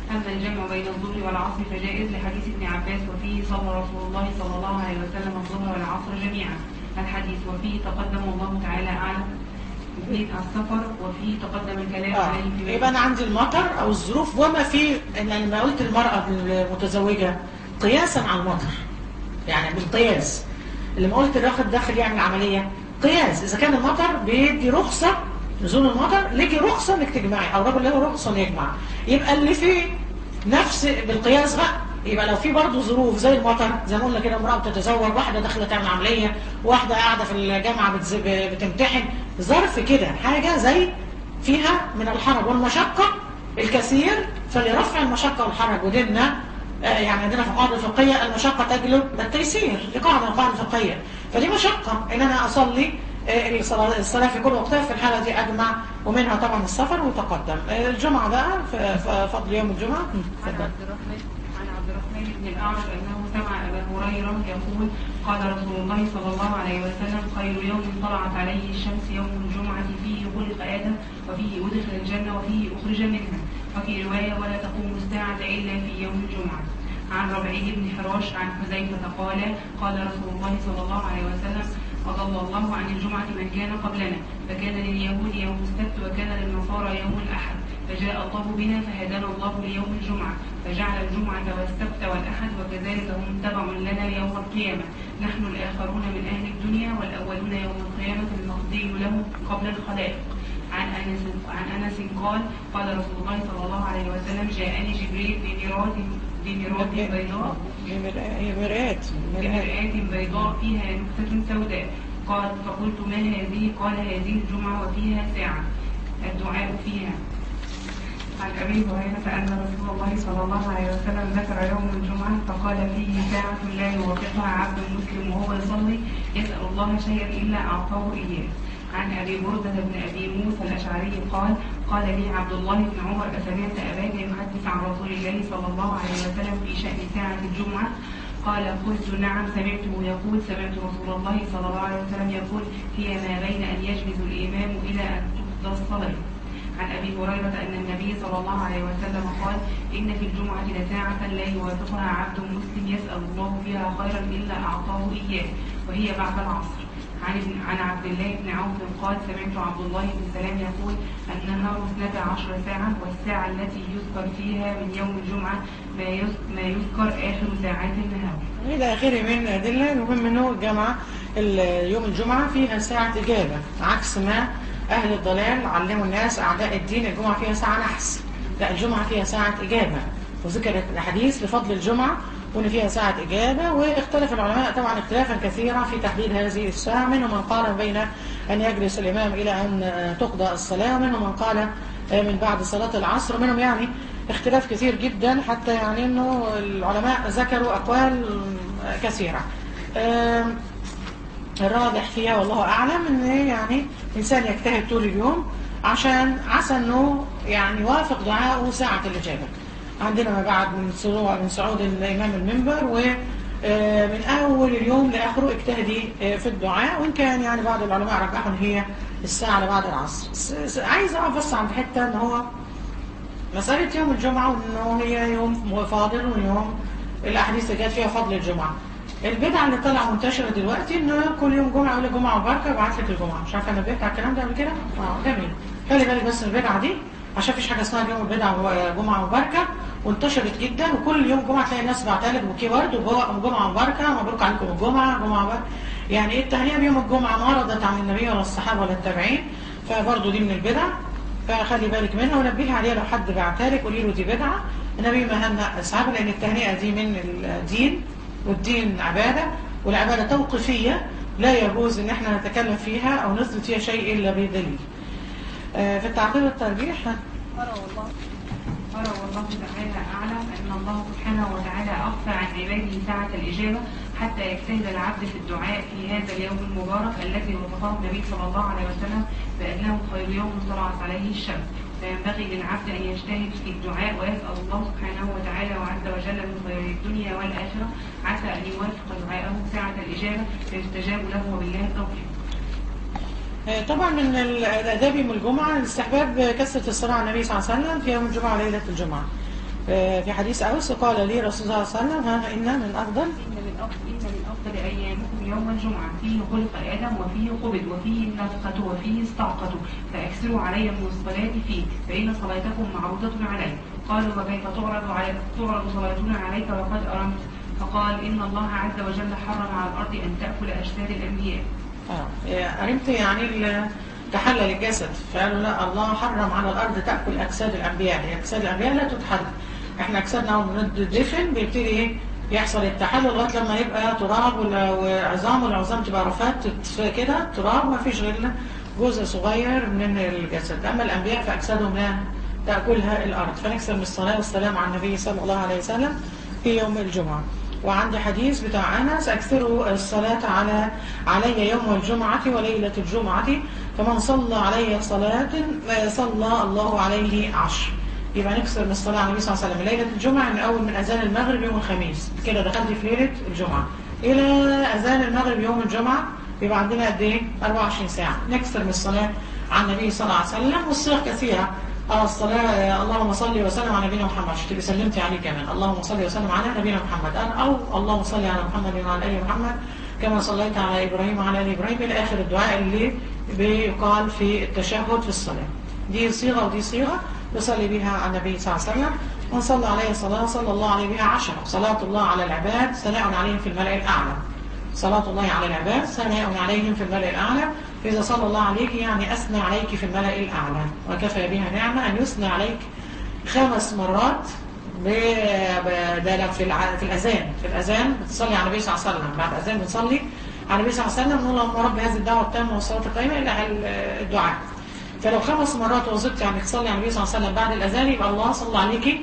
أما الجمع بين الظهر والعصر فجائز لحديث ابن عباس وفيه صلى رسول الله صلى الله عليه وسلم الظهر والعصر جميعا الحديث وفيه تقدم الله تعالى أعلم في السفر وفيه تقدم الكلام آه. عليه في يبقى انا عندي المطر او الظروف وما في ان لما قلت المرأة المتزوجة قياسا على المطر يعني بالقياس لما قلت الواحد داخل يعمل عملية قياس اذا كان المطر بيدي رخصة نزول المطر ليكي رخصة انك تجمعي او رجل له رخصة انه يجمع يبقى اللي فيه نفس بالقياس بقى يبقى لو في برضه ظروف زي المطر زي ما قلنا كده امرأة بتتزوج واحدة داخلة تعمل عملية واحدة قاعدة في الجامعة بتز- بتمتحن ظرف كده حاجة زي فيها من الحرج والمشقة الكثير فلرفع المشقة والحرج وديننا آه، يعني عندنا في القاعدة الفقهية المشقة تجلب التيسير دي قاعدة من القاعدة الفقهية فدي مشقة ان انا اصلي آه، الصلاة الصلاة في كل وقتها في الحالة دي اجمع ومنها طبعا السفر وتقدم آه، الجمعة بقى في في فضل يوم الجمعة مم، عن اتفضل. عبد الرحمن عن عبد الرحمن بن الأعرج أنه سمع أبا هريرة يقول قال رسول الله صلى الله عليه وسلم خير يوم طلعت عليه الشمس يوم الجمعة فيه خلق آدم وفيه أدخل الجنة وفيه أخرج منها وفي رواية ولا تقوم الساعة إلا في يوم الجمعة عن ربعي بن حراش عن حذيفة قال قال رسول الله صلى الله عليه وسلم أضل الله عن الجمعة من كان قبلنا فكان لليهود يوم السبت وكان للنصارى يوم الأحد فجاء الله بنا فهدانا الله ليوم الجمعة فجعل الجمعة والسبت والأحد وكذلك هم تبع لنا يوم القيامة نحن الآخرون من أهل الدنيا والأولون يوم القيامة المقضي له قبل الخلائق عن أنس عن أنس قال قال رسول الله صلى الله عليه وسلم جاءني جبريل بميراث بميراث بيضاء هي مرآة هي مرآة مرآة. بمرآة بيضاء فيها نكتة سوداء قال فقلت ما هذه قال هذه الجمعة وفيها ساعة الدعاء فيها عن أبي هريرة أن رسول الله صلى الله عليه وسلم ذكر يوم الجمعة فقال فيه ساعة لا يوافقها عبد مسلم وهو يصلي يسأل الله شيئا إلا أعطاه إياه عن أبي بردة بن أبي موسى الأشعري قال قال لي عبد الله بن عمر أسمعت أباك يحدث عن رسول الله صلى الله عليه وسلم في شأن ساعة الجمعة قال قلت نعم سمعته يقول سمعت رسول الله صلى الله عليه وسلم يقول هي ما بين أن يجلس الإمام إلى أن تقضى الصلاة عن أبي هريرة أن النبي صلى الله عليه وسلم قال إن في الجمعة لساعة لا يوافقها عبد مسلم يسأل الله فيها خيرا إلا أعطاه إياه وهي بعد العصر عن ابن- عن عبد الله بن عوف قال سمعت عبد الله بن سلام يقول النهار اثنتا عشر ساعة والساعة التي يذكر فيها من يوم الجمعة ما يذ- ما يذكر آخر ساعات النهار إلى آخره من الأدلة المهم أنه الجامعة ال- يوم الجمعة فيها ساعة إجابة عكس ما أهل الضلال علموا الناس أعداء الدين الجمعة فيها ساعة نحس لا الجمعة فيها ساعة إجابة وذكرت الحديث لفضل الجمعة وأن فيها ساعة إجابة واختلف العلماء طبعا اختلافا كثيرا في تحديد هذه الساعة منهم من قال بين أن يجلس الإمام إلى أن آه، تقضى الصلاة ومنهم من قال آه، من بعد صلاة العصر منهم يعني اختلاف كثير جدا حتى يعني أنه العلماء ذكروا أقوال آه، كثيرة آم، الراجح فيها والله أعلم أن يعني إنسان يجتهد طول اليوم عشان عسى أنه يعني يوافق دعاءه ساعة الإجابة عندنا ما بعد من صعود من صعود الإمام المنبر ومن أول اليوم لآخره اجتهدي آه، في الدعاء وإن كان يعني بعض العلماء رجحوا أن هي الساعة اللي بعد العصر س- س- عايز أقف بس عند حتة أن هو مسألة يوم الجمعة وأنه هي يوم فاضل ويوم الأحاديث اللي جت فيها فضل الجمعة البدعة اللي طالعة منتشرة دلوقتي إن كل يوم جمعة يقول لك جمعة مباركة ابعت لك الجمعة مش عارفة أنا بقيت على الكلام ده قبل كده؟ أه جميل خلي بالك بس من البدعة دي عشان مفيش حاجة اسمها يوم البدعة وجمعة مباركة وانتشرت جدا وكل يوم جمعة تلاقي الناس بعتها لك بوكيه ورد وجمعة مباركة مبروك عليكم الجمعة جمعة مباركة يعني ايه التهنئة بيوم الجمعة ما وردت عن النبي ولا الصحابة ولا التابعين فبرضه دي من البدع فخلي بالك منها ونبهي عليها لو حد بعتها لك قولي له دي بدعة النبي ما هنأ أصحابه لأن التهنئة دي من الدين والدين عبادة والعبادة توقيفية لا يجوز ان احنا نتكلم فيها او نثبت فيها شيء الا بدليل آه، في التعقيد والترجيح أرى والله قال والله تعالى أعلم أن الله سبحانه وتعالى أخفى عن عباده ساعة الإجابة حتى يجتهد العبد في الدعاء في هذا اليوم المبارك الذي وصفه النبي صلى الله عليه وسلم بأنه خير يوم طلعت عليه الشمس فينبغي للعبد أن يجتهد في الدعاء ويسأل الله سبحانه وتعالى وعز وجل من خير الدنيا والآخرة عسى أن يوافق دعاءه ساعة الإجابة فيستجاب له وبالله التوفيق آه، طبعا من الاداب يوم الجمعه استحباب كثره الصلاه على النبي صلى الله عليه وسلم في يوم الجمعه وليله الجمعه آه، في حديث أوس قال لي رسول الله صلى الله عليه وسلم ها إن من أفضل إن من أفضل إن من أفضل أيامكم يوم الجمعة فيه خلق آدم وفيه قبض وفيه النفخة وفيه استعقد فأكثروا علي من الصلاة فيه فإن صلاتكم معروضة علي قالوا وكيف تعرض عليك تعرض صلاتنا عليك وقد أرمت فقال إن الله عز وجل حرم على الأرض أن تأكل أجساد الأنبياء آه، قرمت يعني ال- تحلل الجسد فقالوا لا الله حرم على الأرض تأكل أجساد الأنبياء هي أجساد الأنبياء لا تتحلل احنا أجسادنا أول ما ندفن بيبتدي إيه يحصل التحلل لغاية لما يبقى تراب ولا- وعظام والعظام تبقى رفات تت- كده تراب ما فيش غير جزء صغير من الجسد أما الأنبياء فأجسادهم لا تأكلها الأرض فنكسر من الصلاة والسلام على النبي صلى الله عليه وسلم في يوم الجمعة وعندي حديث بتاع أنس أكثروا الصلاة على علي يوم الجمعة وليلة الجمعة فمن صلى علي صلاة آه، صلى الله عليه عشر يبقى نكسر من الصلاة على النبي صلى الله عليه وسلم ليلة الجمعة من أول من أذان المغرب يوم الخميس كده دخلت في ليلة الجمعة إلى أذان المغرب يوم الجمعة يبقى عندنا قد إيه 24 ساعة نكسر من الصلاة على النبي صلى الله عليه وسلم والصيغ كثيرة آه، الصلاة اللهم صل وسلم على نبينا محمد عشان تبقى سلمتي عليه كمان اللهم صل وسلم على نبينا محمد أنا أو اللهم صل على محمد وعلى آل محمد كما صليت على إبراهيم وعلى آل إبراهيم إلى آخر الدعاء اللي بيقال في التشهد في الصلاة دي صيغة ودي صيغة يصلي بها على النبي صلى الله عليه وسلم من صلى عليه صلاة صلى الله عليه بها عشرة صلاة الله على العباد ثناء عليهم في الملأ الأعلى صلاة الله على العباد ثناء عليهم في الملأ الأعلى فإذا صلى الله عليك يعني أثنى عليك في الملأ الأعلى وكفى بها نعمة أن يثنى عليك خمس مرات ب- ب- ده في الع- في الأذان في الأذان بتصلي على النبي صلى الله عليه وسلم بعد الأذان بنصلي على النبي صلى الله عليه وسلم نقول اللهم رب هذه الدعوة التامة والصلاة القائمة إلى ال- الدعاء فلو خمس مرات وظبت يعني تصلي على النبي صلى الله عليه وسلم بعد الأذان يبقى الله صلى عليكي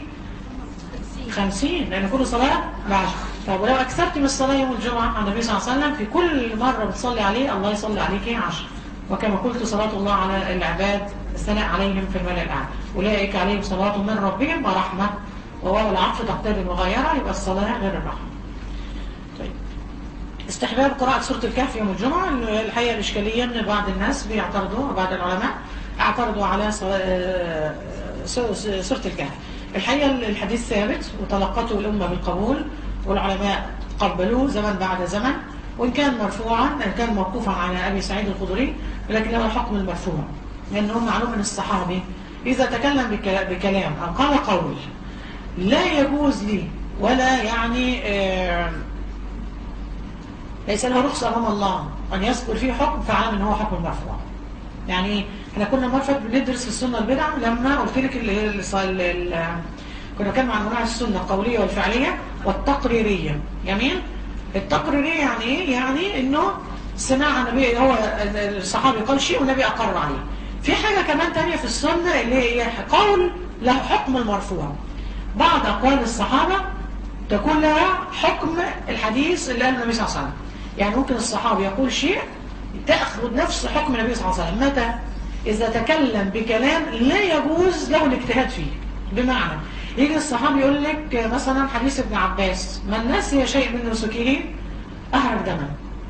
خمسين لأن كل صلاة بعشر طب ولو أكثرت من الصلاة يوم الجمعة على النبي صلى الله عليه وسلم في كل مرة بتصلي عليه الله يصلي عليك عشر وكما قلت صلاة الله على العباد الثناء عليهم في الملأ الأعلى أولئك عليهم صلاة من ربهم ورحمة وواو العطف تقتضي المغايرة يبقى الصلاة غير الرحمة طيب استحباب قراءة سورة الكهف يوم الجمعة الحقيقة الإشكالية أن بعض الناس بيعترضوا بعض العلماء اعترضوا على صلا- آه، سو- س- سورة الكهف الحقيقة الحديث ثابت وتلقته الأمة بالقبول والعلماء قبلوه زمن بعد زمن وإن كان مرفوعا إن كان موقوفا على أبي سعيد الخدري ولكن له حكم المرفوع لأنه معلوم من الصحابي إذا تكلم بك- بكلام أو قال قول لا يجوز لي ولا يعني آه، ليس له رخصة أمام الله أن يذكر فيه حكم فعلم أن هو حكم مرفوع يعني احنا كنا مرفق بندرس في السنة البدع لما قلت لك اللي هي الص- ال- ال- كنا بنتكلم عن انواع السنة القولية والفعلية والتقريرية جميل التقريرية يعني ايه يعني انه سمع النبي هو الصحابي قال شيء والنبي اقر عليه في حاجة كمان تانية في السنة اللي هي قول له حكم المرفوع بعض اقوال الصحابة تكون لها حكم الحديث اللي قاله النبي صلى الله عليه وسلم يعني ممكن الصحابي يقول شيء تأخذ نفس حكم النبي صلى الله عليه وسلم متى إذا تكلم بكلام لا يجوز له الاجتهاد فيه بمعنى يجي الصحابي يقول لك مثلا حديث ابن عباس من نسي شيء من نسكه أهرج دما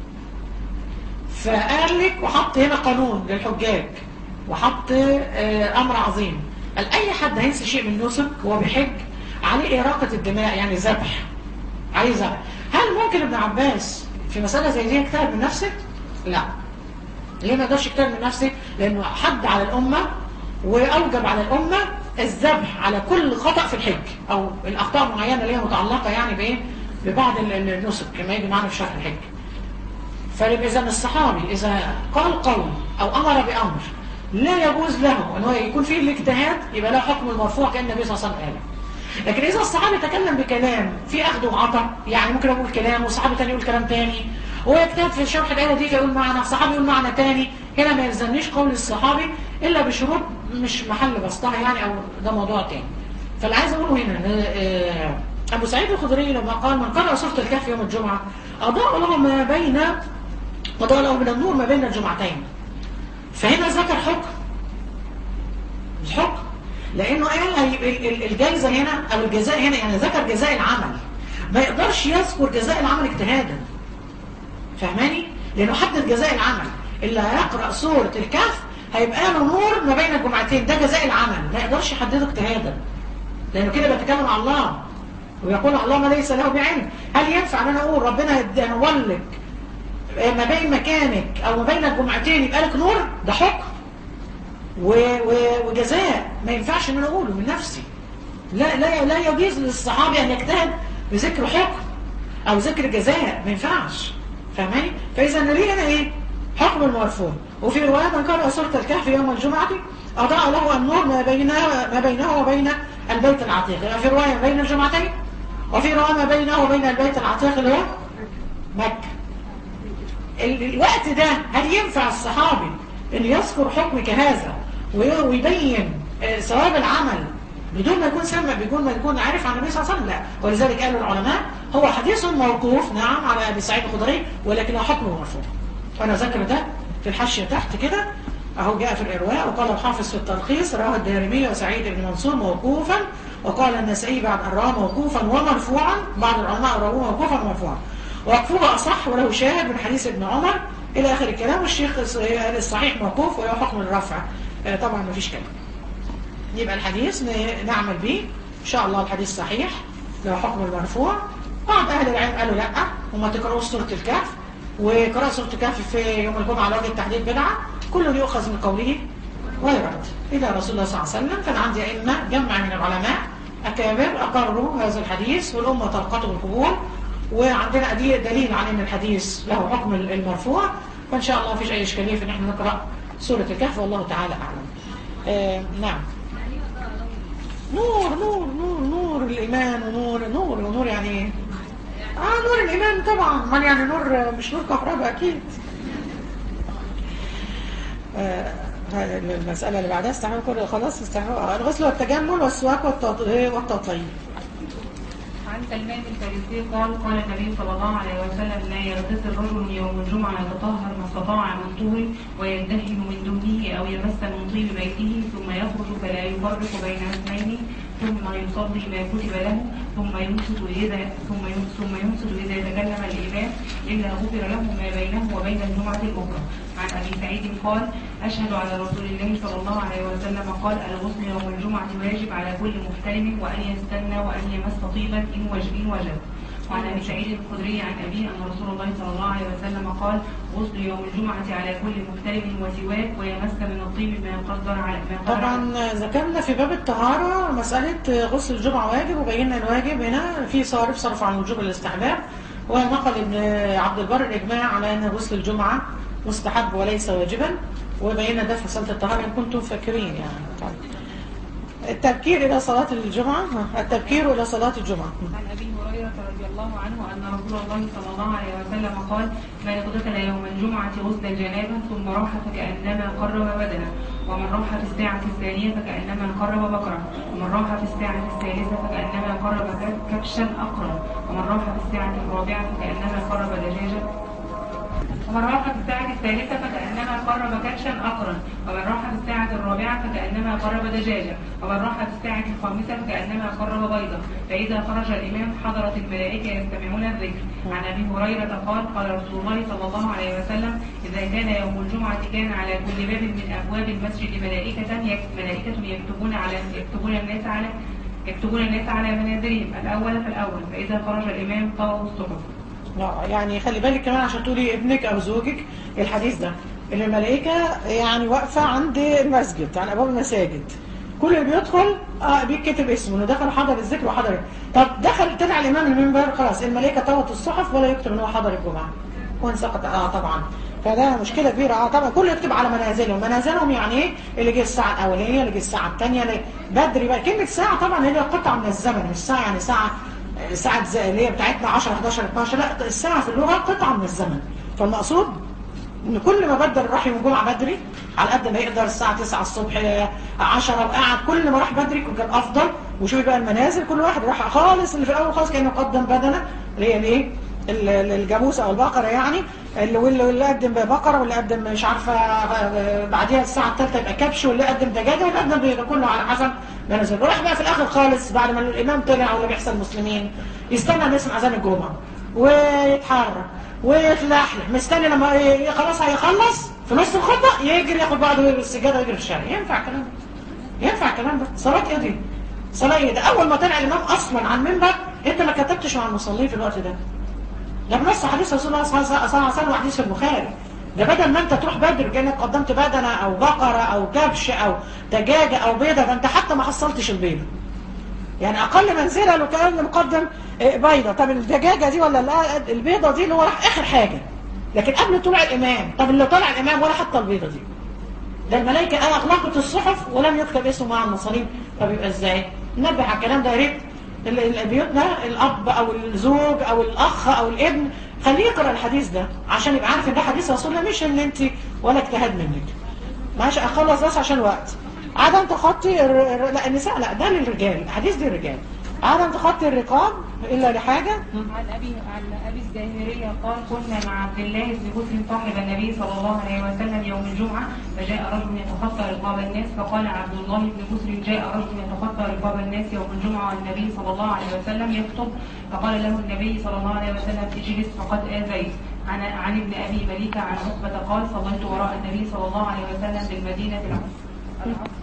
فقال لك وحط هنا قانون للحجاج وحط آه، أمر عظيم قال أي حد هينسي شيء من نسك وهو بيحج عليه إراقة الدماء يعني ذبح عليه ذبح هل ممكن ابن عباس في مسألة زي دي يجتهد من نفسه؟ لا ليه ما يقدرش يجتهد من نفسه؟ لأنه حد على الأمة وأوجب على الأمة الذبح على كل خطأ في الحج أو الأخطاء معينة اللي هي متعلقة يعني بإيه؟ ببعض ال- ال- النسك كما يجي معنا في شرح الحج فيبقى إذا الصحابي إذا قال قول أو أمر بأمر لا يجوز له أن هو يكون فيه الاجتهاد يبقى له حكم المرفوع كأن النبي صلى الله عليه وسلم قال لكن إذا الصحابي تكلم بكلام في أخذ وعطاء يعني ممكن أقول كلام وصحابي تاني يقول كلام تاني هو يجتهد في شرح الآية دي فيقول معنى صحابي يقول معنى تاني هنا ما يلزمنيش قول الصحابي إلا بشروط مش محل بسطها يعني أو ده موضوع تاني فاللي عايز أقوله هنا إن، آه، أبو سعيد الخدري لما قال من قرأ سورة الكهف يوم الجمعة أضاء له ما بين أضاء له من النور ما بين الجمعتين فهنا ذكر حكم مش حكم لانه قال هي- ال- ال- الجائزه هنا او الجزاء هنا يعني ذكر جزاء العمل ما يقدرش يذكر جزاء العمل اجتهادا فاهماني لانه حدد جزاء العمل اللي هيقرا سوره الكهف هيبقى له نور ما بين الجمعتين ده جزاء العمل ما يقدرش يحدده اجتهادا لانه كده بيتكلم على الله ويقول على الله ما ليس له بعلم هل ينفع ان انا اقول ربنا ينور لك ما بين مكانك او ما بين الجمعتين يبقى لك نور ده حكم و... و... وجزاء ما ينفعش ان انا اقوله من نفسي لا لا لا يجوز للصحابي ان يجتهد بذكر حكم او ذكر جزاء ما ينفعش فاهماني فاذا نريد هنا ايه حكم المرفوع وفي روايه من قرأ سوره الكهف يوم الجمعه اضاء له النور ما بينه ما بينه وبين البيت العتيق يعني في روايه بين الجمعتين وفي روايه ما بينه وبين البيت العتيق اللي هو مكه ال- الوقت ده هل ينفع الصحابي ان يذكر حكم كهذا وي- ويبين آه، ثواب العمل بدون ما يكون سمع بدون ما يكون عارف عن النبي صلى الله عليه وسلم لا ولذلك قالوا العلماء هو حديث موقوف نعم على ابي سعيد الخدري ولكنه حكم مرفوع وانا ذكر ده في الحاشيه تحت كده اهو جاء في الارواء وقال الحافظ في التلخيص رواه الدارمي وسعيد بن منصور موقوفا وقال النسائي بعد ان رواه موقوفا ومرفوعا بعض العلماء رواه موقوفا ومرفوعا ووقفه اصح وله شاهد من حديث ابن عمر الى اخر الكلام والشيخ قال الصحيح موقوف وله حكم الرفع آه، طبعا مفيش كلام يبقى الحديث ن- نعمل به ان شاء الله الحديث صحيح له حكم المرفوع بعض اهل العلم قالوا لا وما تقرأوش سوره الكهف وقراءة سوره الكهف في يوم الجمعه على وجه التحديد بدعه كله يؤخذ من قوله ويرد الى رسول الله صلى الله عليه وسلم كان عندي ائمه جمع من العلماء اكابر اقروا هذا الحديث والامه تلقته بالقبول وعندنا دليل دليل على ان الحديث له حكم المرفوع فان شاء الله مفيش اي اشكاليه في ان احنا نقرا سوره الكهف والله تعالى اعلم آه نعم نور نور نور نور الإيمان ونور نور ونور يعني ايه؟ اه نور الإيمان طبعا ما يعني نور مش نور كهرباء أكيد آه هذه المسألة اللي بعدها استعمال كل خلاص استعمال آه، الغسل والتجمل والسواك والتط- والتطيب عن سلمان الفارسي قال قال النبي صلى الله عليه وسلم لا يغتسل رجل يوم الجمعة يتطهر ما استطاع من طهر ويدهن من دهنه أو يمس من طيب بيته ثم يخرج فلا يفرق بين اثنين ثم يصلي ما كتب له ثم ينصت إذا ثم ينصت ثم ينصت إذا تكلم الإمام إلا غفر له ما بينه وبين الجمعة الأخرى عن أبي سعيد قال أشهد على رسول الله صلى الله عليه وسلم قال الغسل يوم الجمعة واجب على كل محترم وأن يستنى وأن يمس طيبا إن وجب إن وجب وعن ابي سعيد الخدري عن ابيه ان رسول الله صلى الله عليه وسلم قال غسل يوم الجمعه على كل محترم وسواك ويمس من الطيب ما قدر على ما قدر طبعا ذكرنا في باب الطهارة مسألة غسل الجمعة واجب وبينا الواجب هنا في صارف صرف عن وجوب الاستحباب ونقل ابن عبد البر الإجماع على أن غسل الجمعة مستحب وليس واجبا وبينا ده في مسألة الطهارة إن كنتم فاكرين يعني طيب. التبكير إلى صلاة الجمعة التبكير إلى صلاة الجمعة عن ابي هريره رضي الله عنه ان رسول الله صلى الله عليه وسلم قال من اغتسل يوم الجمعه غسل جنابه ثم راح فكانما قرب بدنه ومن راح في الساعه الثانيه فكانما قرب بقره ومن راح في الساعه الثالثه فكانما قرب كبشا اقرا ومن راح في الساعه الرابعه فكانما قرب دجاجه ومن راح في الساعة الثالثة فكأنما قرب كبشا أقرا ومن راح في الساعة الرابعة فكأنما قرب دجاجة ومن راح في الساعة الخامسة فكأنما قرب بيضة فإذا خرج الإمام حضرت الملائكة يستمعون الذكر عن أبي هريرة قال قال رسول الله صلى الله عليه وسلم إذا كان يوم الجمعة كان على كل باب من أبواب المسجد ملائكة يك- ملائكة يكتبون على يكتبون الناس على يكتبون الناس على منازلهم الأول فالأول فإذا خرج الإمام طووا الصحف لا يعني خلي بالك كمان عشان تقولي ابنك او زوجك الحديث ده ان الملائكه يعني واقفه عند المسجد عن ابواب المساجد كل اللي بيدخل اه بيتكتب اسمه انه دخل حضر الذكر وحضر طب دخل طلع الامام المنبر خلاص الملائكه طوت الصحف ولا يكتب ان هو حضر الجمعه وانسقط اه طبعا فده مشكله كبيره اه طبعا كله يكتب على منازلهم منازلهم يعني ايه اللي جه الساعه الاولانيه اللي جه الساعه الثانيه اللي بدري بقى كلمه ساعه طبعا هي قطعه من الزمن مش ساعه يعني ساعه ساعة زي اللي هي بتاعتنا 10 11 12 لا الساعة في اللغة قطعة من الزمن فالمقصود ان كل ما بدل راح يوم الجمعة بدري على قد ما يقدر الساعة 9 الصبح 10 وقعد كل ما راح بدري كان افضل وشوفي بقى المنازل كل واحد راح خالص اللي في الاول خالص كانه قدم بدنه اللي هي الايه ال- ال- الجاموسه او البقره يعني اللي واللي واللي قدم بقره واللي قدم مش عارفه آه، بعديها الساعه الثالثه يبقى كبش واللي قدم دجاجه واللي قدم بيضه كله على حسب ما نزل وراح بقى في الاخر خالص بعد ما الامام طلع واللي بيحصل مسلمين يستنى أن يسمع اذان الجمعه ويتحرك ويتلحلح مستني لما ي- خلاص هيخلص في نص الخطبه يجري ياخد بعضه ويجري السجاده ويجري في الشارع ينفع الكلام ده ينفع الكلام ده صلاه ايه دي صلاه ايه ده اول ما طلع الامام اصلا على المنبر انت ما كتبتش مع المصلين في الوقت ده ده بنص حديث رسول الله صلى الله عليه وسلم وحديث البخاري ده بدل ما انت تروح بدر كانك قدمت بدنه او بقره او كبش او دجاجه او بيضه ده انت حتى ما حصلتش البيضه يعني اقل منزله لو كان مقدم آه، بيضه طب الدجاجه دي ولا لا البيضه دي اللي هو راح اخر حاجه لكن قبل طلوع الامام طب اللي طلع الامام ولا حتى البيضه دي ده الملائكه اغلقت الصحف ولم يكتب اسمه مع المصارين طب يبقى ازاي نبه على الكلام ده يا ريت ال- ال- البيوت ده الاب او الزوج او الاخ او الابن خليه يقرا الحديث ده عشان يبقى عارف ان ده حديث رسول الله مش ان انت ولا اجتهاد منك ماشي اخلص بس عشان الوقت عدم تخطي الر... الر- لا النساء لا ده للرجال الحديث دي الرجال عدم تخطي الرقاب الا لحاجه عن ابي عن ابي الزاهريه قال كنا مع عبد الله بن مسلم صاحب النبي صلى الله عليه وسلم يوم الجمعه فجاء رجل يتخطى رقاب الناس فقال عبد الله بن مسلم جاء رجل يتخطى رقاب الناس يوم الجمعه والنبي صلى الله عليه وسلم يخطب فقال له النبي صلى الله عليه وسلم اجلس فقد اذيت عن عن ابن ابي مليكه عن عقبه قال صليت وراء النبي صلى الله عليه وسلم بالمدينه العصر العصر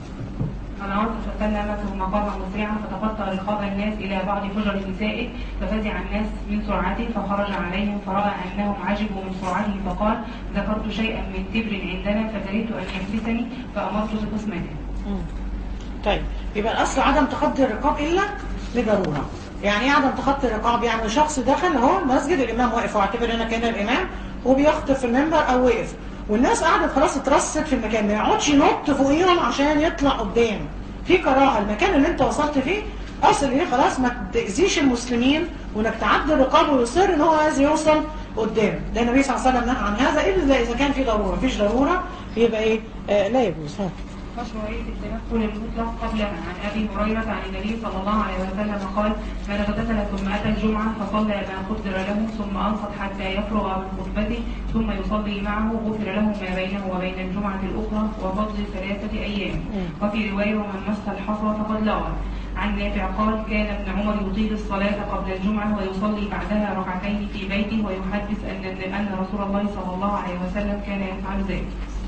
العرض فسلم ثم قام مسرعا فتخطى رقاب الناس الى بعض حجر نسائه ففزع الناس من سرعته فخرج عليهم فراى انهم عجبوا من سرعته فقال ذكرت شيئا من تبر عندنا فكرهت ان يحبسني فامرت بقسمته. مم. طيب يبقى الاصل عدم تخطي الرقاب الا لضروره يعني ايه عدم تخطي الرقاب يعني شخص دخل اهو المسجد الامام واقف واعتبر هنا كان الامام وبيخطب في المنبر او وقف والناس قاعده خلاص اترست في المكان ما يقعدش ينط فوقيهم عشان يطلع قدام في كراهه المكان اللي انت وصلت فيه اصل ايه خلاص ما تاذيش المسلمين وانك تعدي الرقاب ويصر ان هو عايز يوصل قدام ده النبي صلى الله عليه وسلم نهى عن هذا الا اذا كان في ضروره مفيش ضروره يبقى ايه آه لا يجوز ها مشروعية التنقل المطلق قبل عن أبي هريرة عن النبي صلى الله عليه وسلم قال من اغتسل ثم أتى الجمعة فصلى ما قدر له ثم أنصت حتى يفرغ من خطبته ثم يصلي معه غفر له ما بينه وبين الجمعة الأخرى وفضل ثلاثة أيام وفي رواية ومن مس الحصى فقد لغى عن نافع قال كان ابن عمر يطيل الصلاة قبل الجمعة ويصلي بعدها ركعتين في بيته ويحدث أن أن رسول الله صلى الله عليه وسلم كان يفعل ذلك.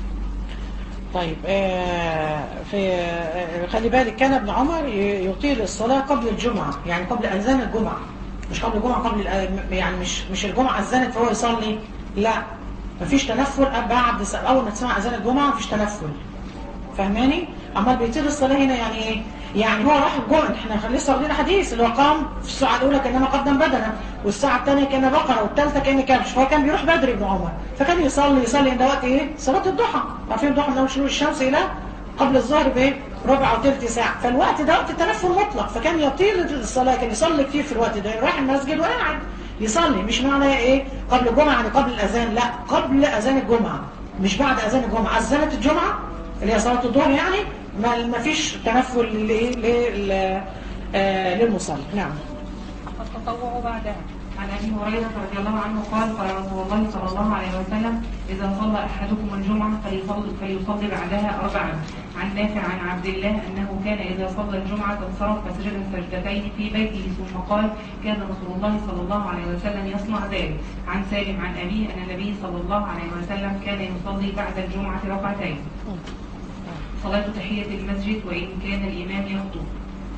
طيب آه في آه خلي بالك كان ابن عمر ي- يطيل الصلاة قبل الجمعة يعني قبل أذان الجمعة مش قبل الجمعة قبل الأ- يعني مش مش الجمعة أذنت فهو يصلي لا مفيش تنفل بعد س- أول ما تسمع أذان الجمعة مفيش تنفل فاهماني؟ عمال بيطيل الصلاة هنا يعني إيه؟ يعني هو راح الجمعة احنا لسه واخدين حديث اللي هو قام في الساعة الأولى كأنما قدم بدنه والساعة الثانية كان بقرة والثالثة كان كبش فهو كان بيروح بدري ابن عمر فكان يصلي يصلي عند وقت ايه؟ صلاة الضحى عارفين الضحى من أول شروق الشمس إلى قبل الظهر بايه؟ ربع او ثلث ساعة فالوقت ده وقت التنفل مطلق فكان يطيل الصلاة كان يصلي كتير في الوقت ده راح المسجد وقاعد يصلي مش معنى ايه قبل الجمعة يعني قبل الأذان لا قبل أذان الجمعة مش بعد أذان الجمعة أذنت الجمعة اللي هي صلاة الظهر يعني ما ما فيش تنفل لإيه؟ لل- آه، للمصلي نعم التطوع بعدها عن ابي هريره رضي الله عنه قال قال رسول الله صلى الله عليه وسلم اذا صلى احدكم الجمعه فليصلي فليصلي بعدها اربعا عن نافع عن عبد الله انه كان اذا صلى الجمعه انصرف فسجد سجدتين في بيته ثم قال كان رسول الله صلى الله عليه وسلم يصنع ذلك عن سالم عن ابيه ان النبي صلى الله عليه وسلم كان يصلي بعد الجمعه ركعتين صلاه تحيه المسجد وان كان الامام يخطب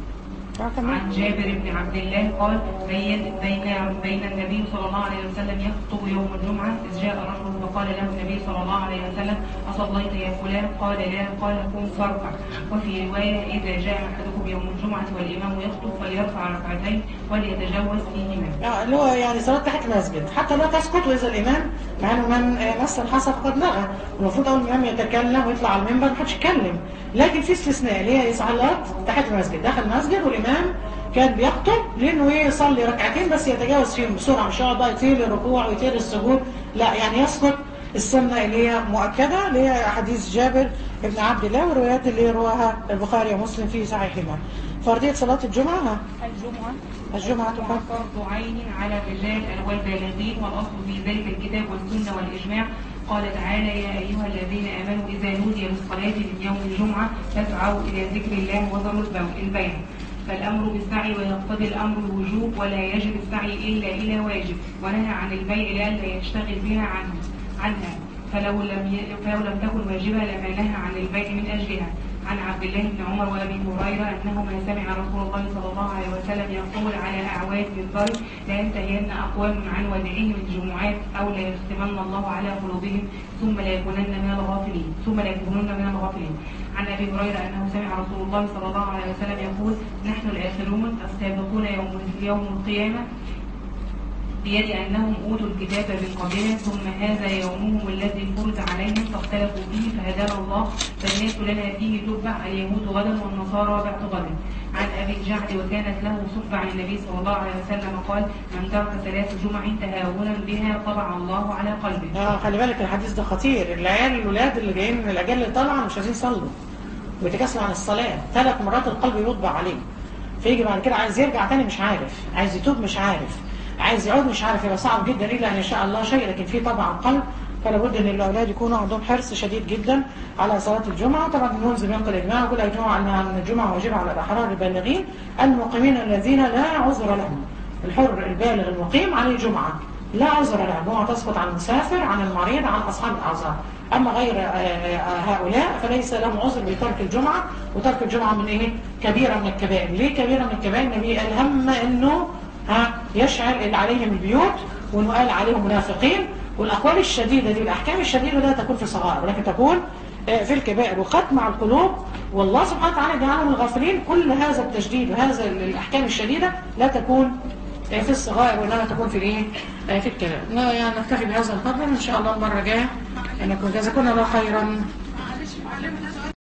عن جابر بن عبد الله قال بين بين بين النبي صلى الله عليه وسلم يخطب يوم الجمعة إذ جاء رجل فقال له النبي صلى الله عليه وسلم أصليت يا فلان قال لا قال قم فاركع وفي رواية إذا جاء أحدكم يوم الجمعة والإمام يخطب فليرفع ركعتين وليتجوز فيهما آه، اللي هو يعني صلاة تحت المسجد حتى لا تسقط وإذا الإمام مع إنه من آه، مس الحصى فقد لغى المفروض أول ما الإمام يتكلم ويطلع على المنبر ما حدش يتكلم لكن في استثناء اللي هي صلاه تحت المسجد داخل المسجد والإمام كان بيخطب لأنه إيه يصلي ركعتين بس يتجاوز فيهم بسرعة مش يقعد بقى يطيل الركوع ويطيل السجود لا يعني يسقط السنة اللي هي مؤكدة اللي هي حديث جابر بن عبد الله والروايات اللي رواها البخاري ومسلم في صحيحهما فرضية صلاة الجمعة ها؟ الجمعة الجمعة تقام فرض عين على الرجال والبالغين والأصل في ذلك الكتاب والسنة والإجماع قال تعالى يا أيها الذين آمنوا إذا نودي للصلاة من يوم الجمعة فاسعوا إلى ذكر الله وذروا البو- البيع فالأمر بالسعي ويقتضي الأمر الوجوب ولا يجب السعي إلا إلى واجب ونهى عن البيع لئلا يشتغل بها عنه عنها فلو لم ي... فلو لم تكن واجبة لما نهى عن البيع من أجلها عن عبد الله بن عمر وابي هريره انهما سمع رسول الله صلى الله عليه وسلم يقول على اعواد منبر لا ينتهين اقوام عن ودعهم الجمعات او لا يختمن الله على قلوبهم ثم لا يكونن من الغافلين ثم لا يكونن من الغافلين عن ابي هريره انه سمع رسول الله صلى الله عليه وسلم يقول نحن الاخرون السابقون يوم يوم القيامه بيد أنهم أوتوا الكتاب من قبلنا ثم هذا يومهم الذي فرض عليهم فاختلفوا فيه فهدانا الله فالناس لنا فيه تتبع اليهود غدا والنصارى بعد غدا عن أبي الجعد وكانت له صحبة عن النبي صلى الله عليه وسلم قال من ترك ثلاث جمع تهاونا بها طبع الله على قلبه اه خلي بالك الحديث ده خطير العيال الولاد اللي جايين من الاجيال اللي طالعه مش عايزين يصلوا بيتكاسلوا عن الصلاه ثلاث مرات القلب يطبع عليه فيجي بعد كده عايز يرجع تاني مش عارف عايز يتوب مش عارف عايز يعود مش عارف يبقى صعب جدا الا ان يشاء الله شيء لكن في طبعا قلب فلا بد ان الاولاد يكونوا عندهم حرص شديد جدا على صلاه الجمعه طبعا الملزم ينقل اجماع ويقول اجماع ان الجمعه واجبه على الاحرار البالغين المقيمين الذين لا عذر لهم الحر البالغ المقيم عليه جمعه لا عذر له جمعه تسقط عن المسافر عن المريض عن اصحاب الاعذار اما غير آه، آه، هؤلاء فليس لهم عذر بترك الجمعه وترك الجمعه من ايه كبيره من الكبائر ليه كبيره من الكبائر النبي قال هم انه ها يشعل اللي عليهم البيوت وانه قال عليهم منافقين والاقوال الشديده دي الاحكام الشديده لا تكون في صغائر ولكن تكون آه، في الكبائر وختم على القلوب والله سبحانه وتعالى جعلهم الغافلين كل هذا التشديد وهذا الاحكام الشديده لا تكون آه، في الصغائر وانما تكون في الايه آه، في الكبائر لا يعني نكتفي بهذا القدر ان شاء الله المره الجايه نكون جزاكم الله خيرا معلش معلمة ده سؤال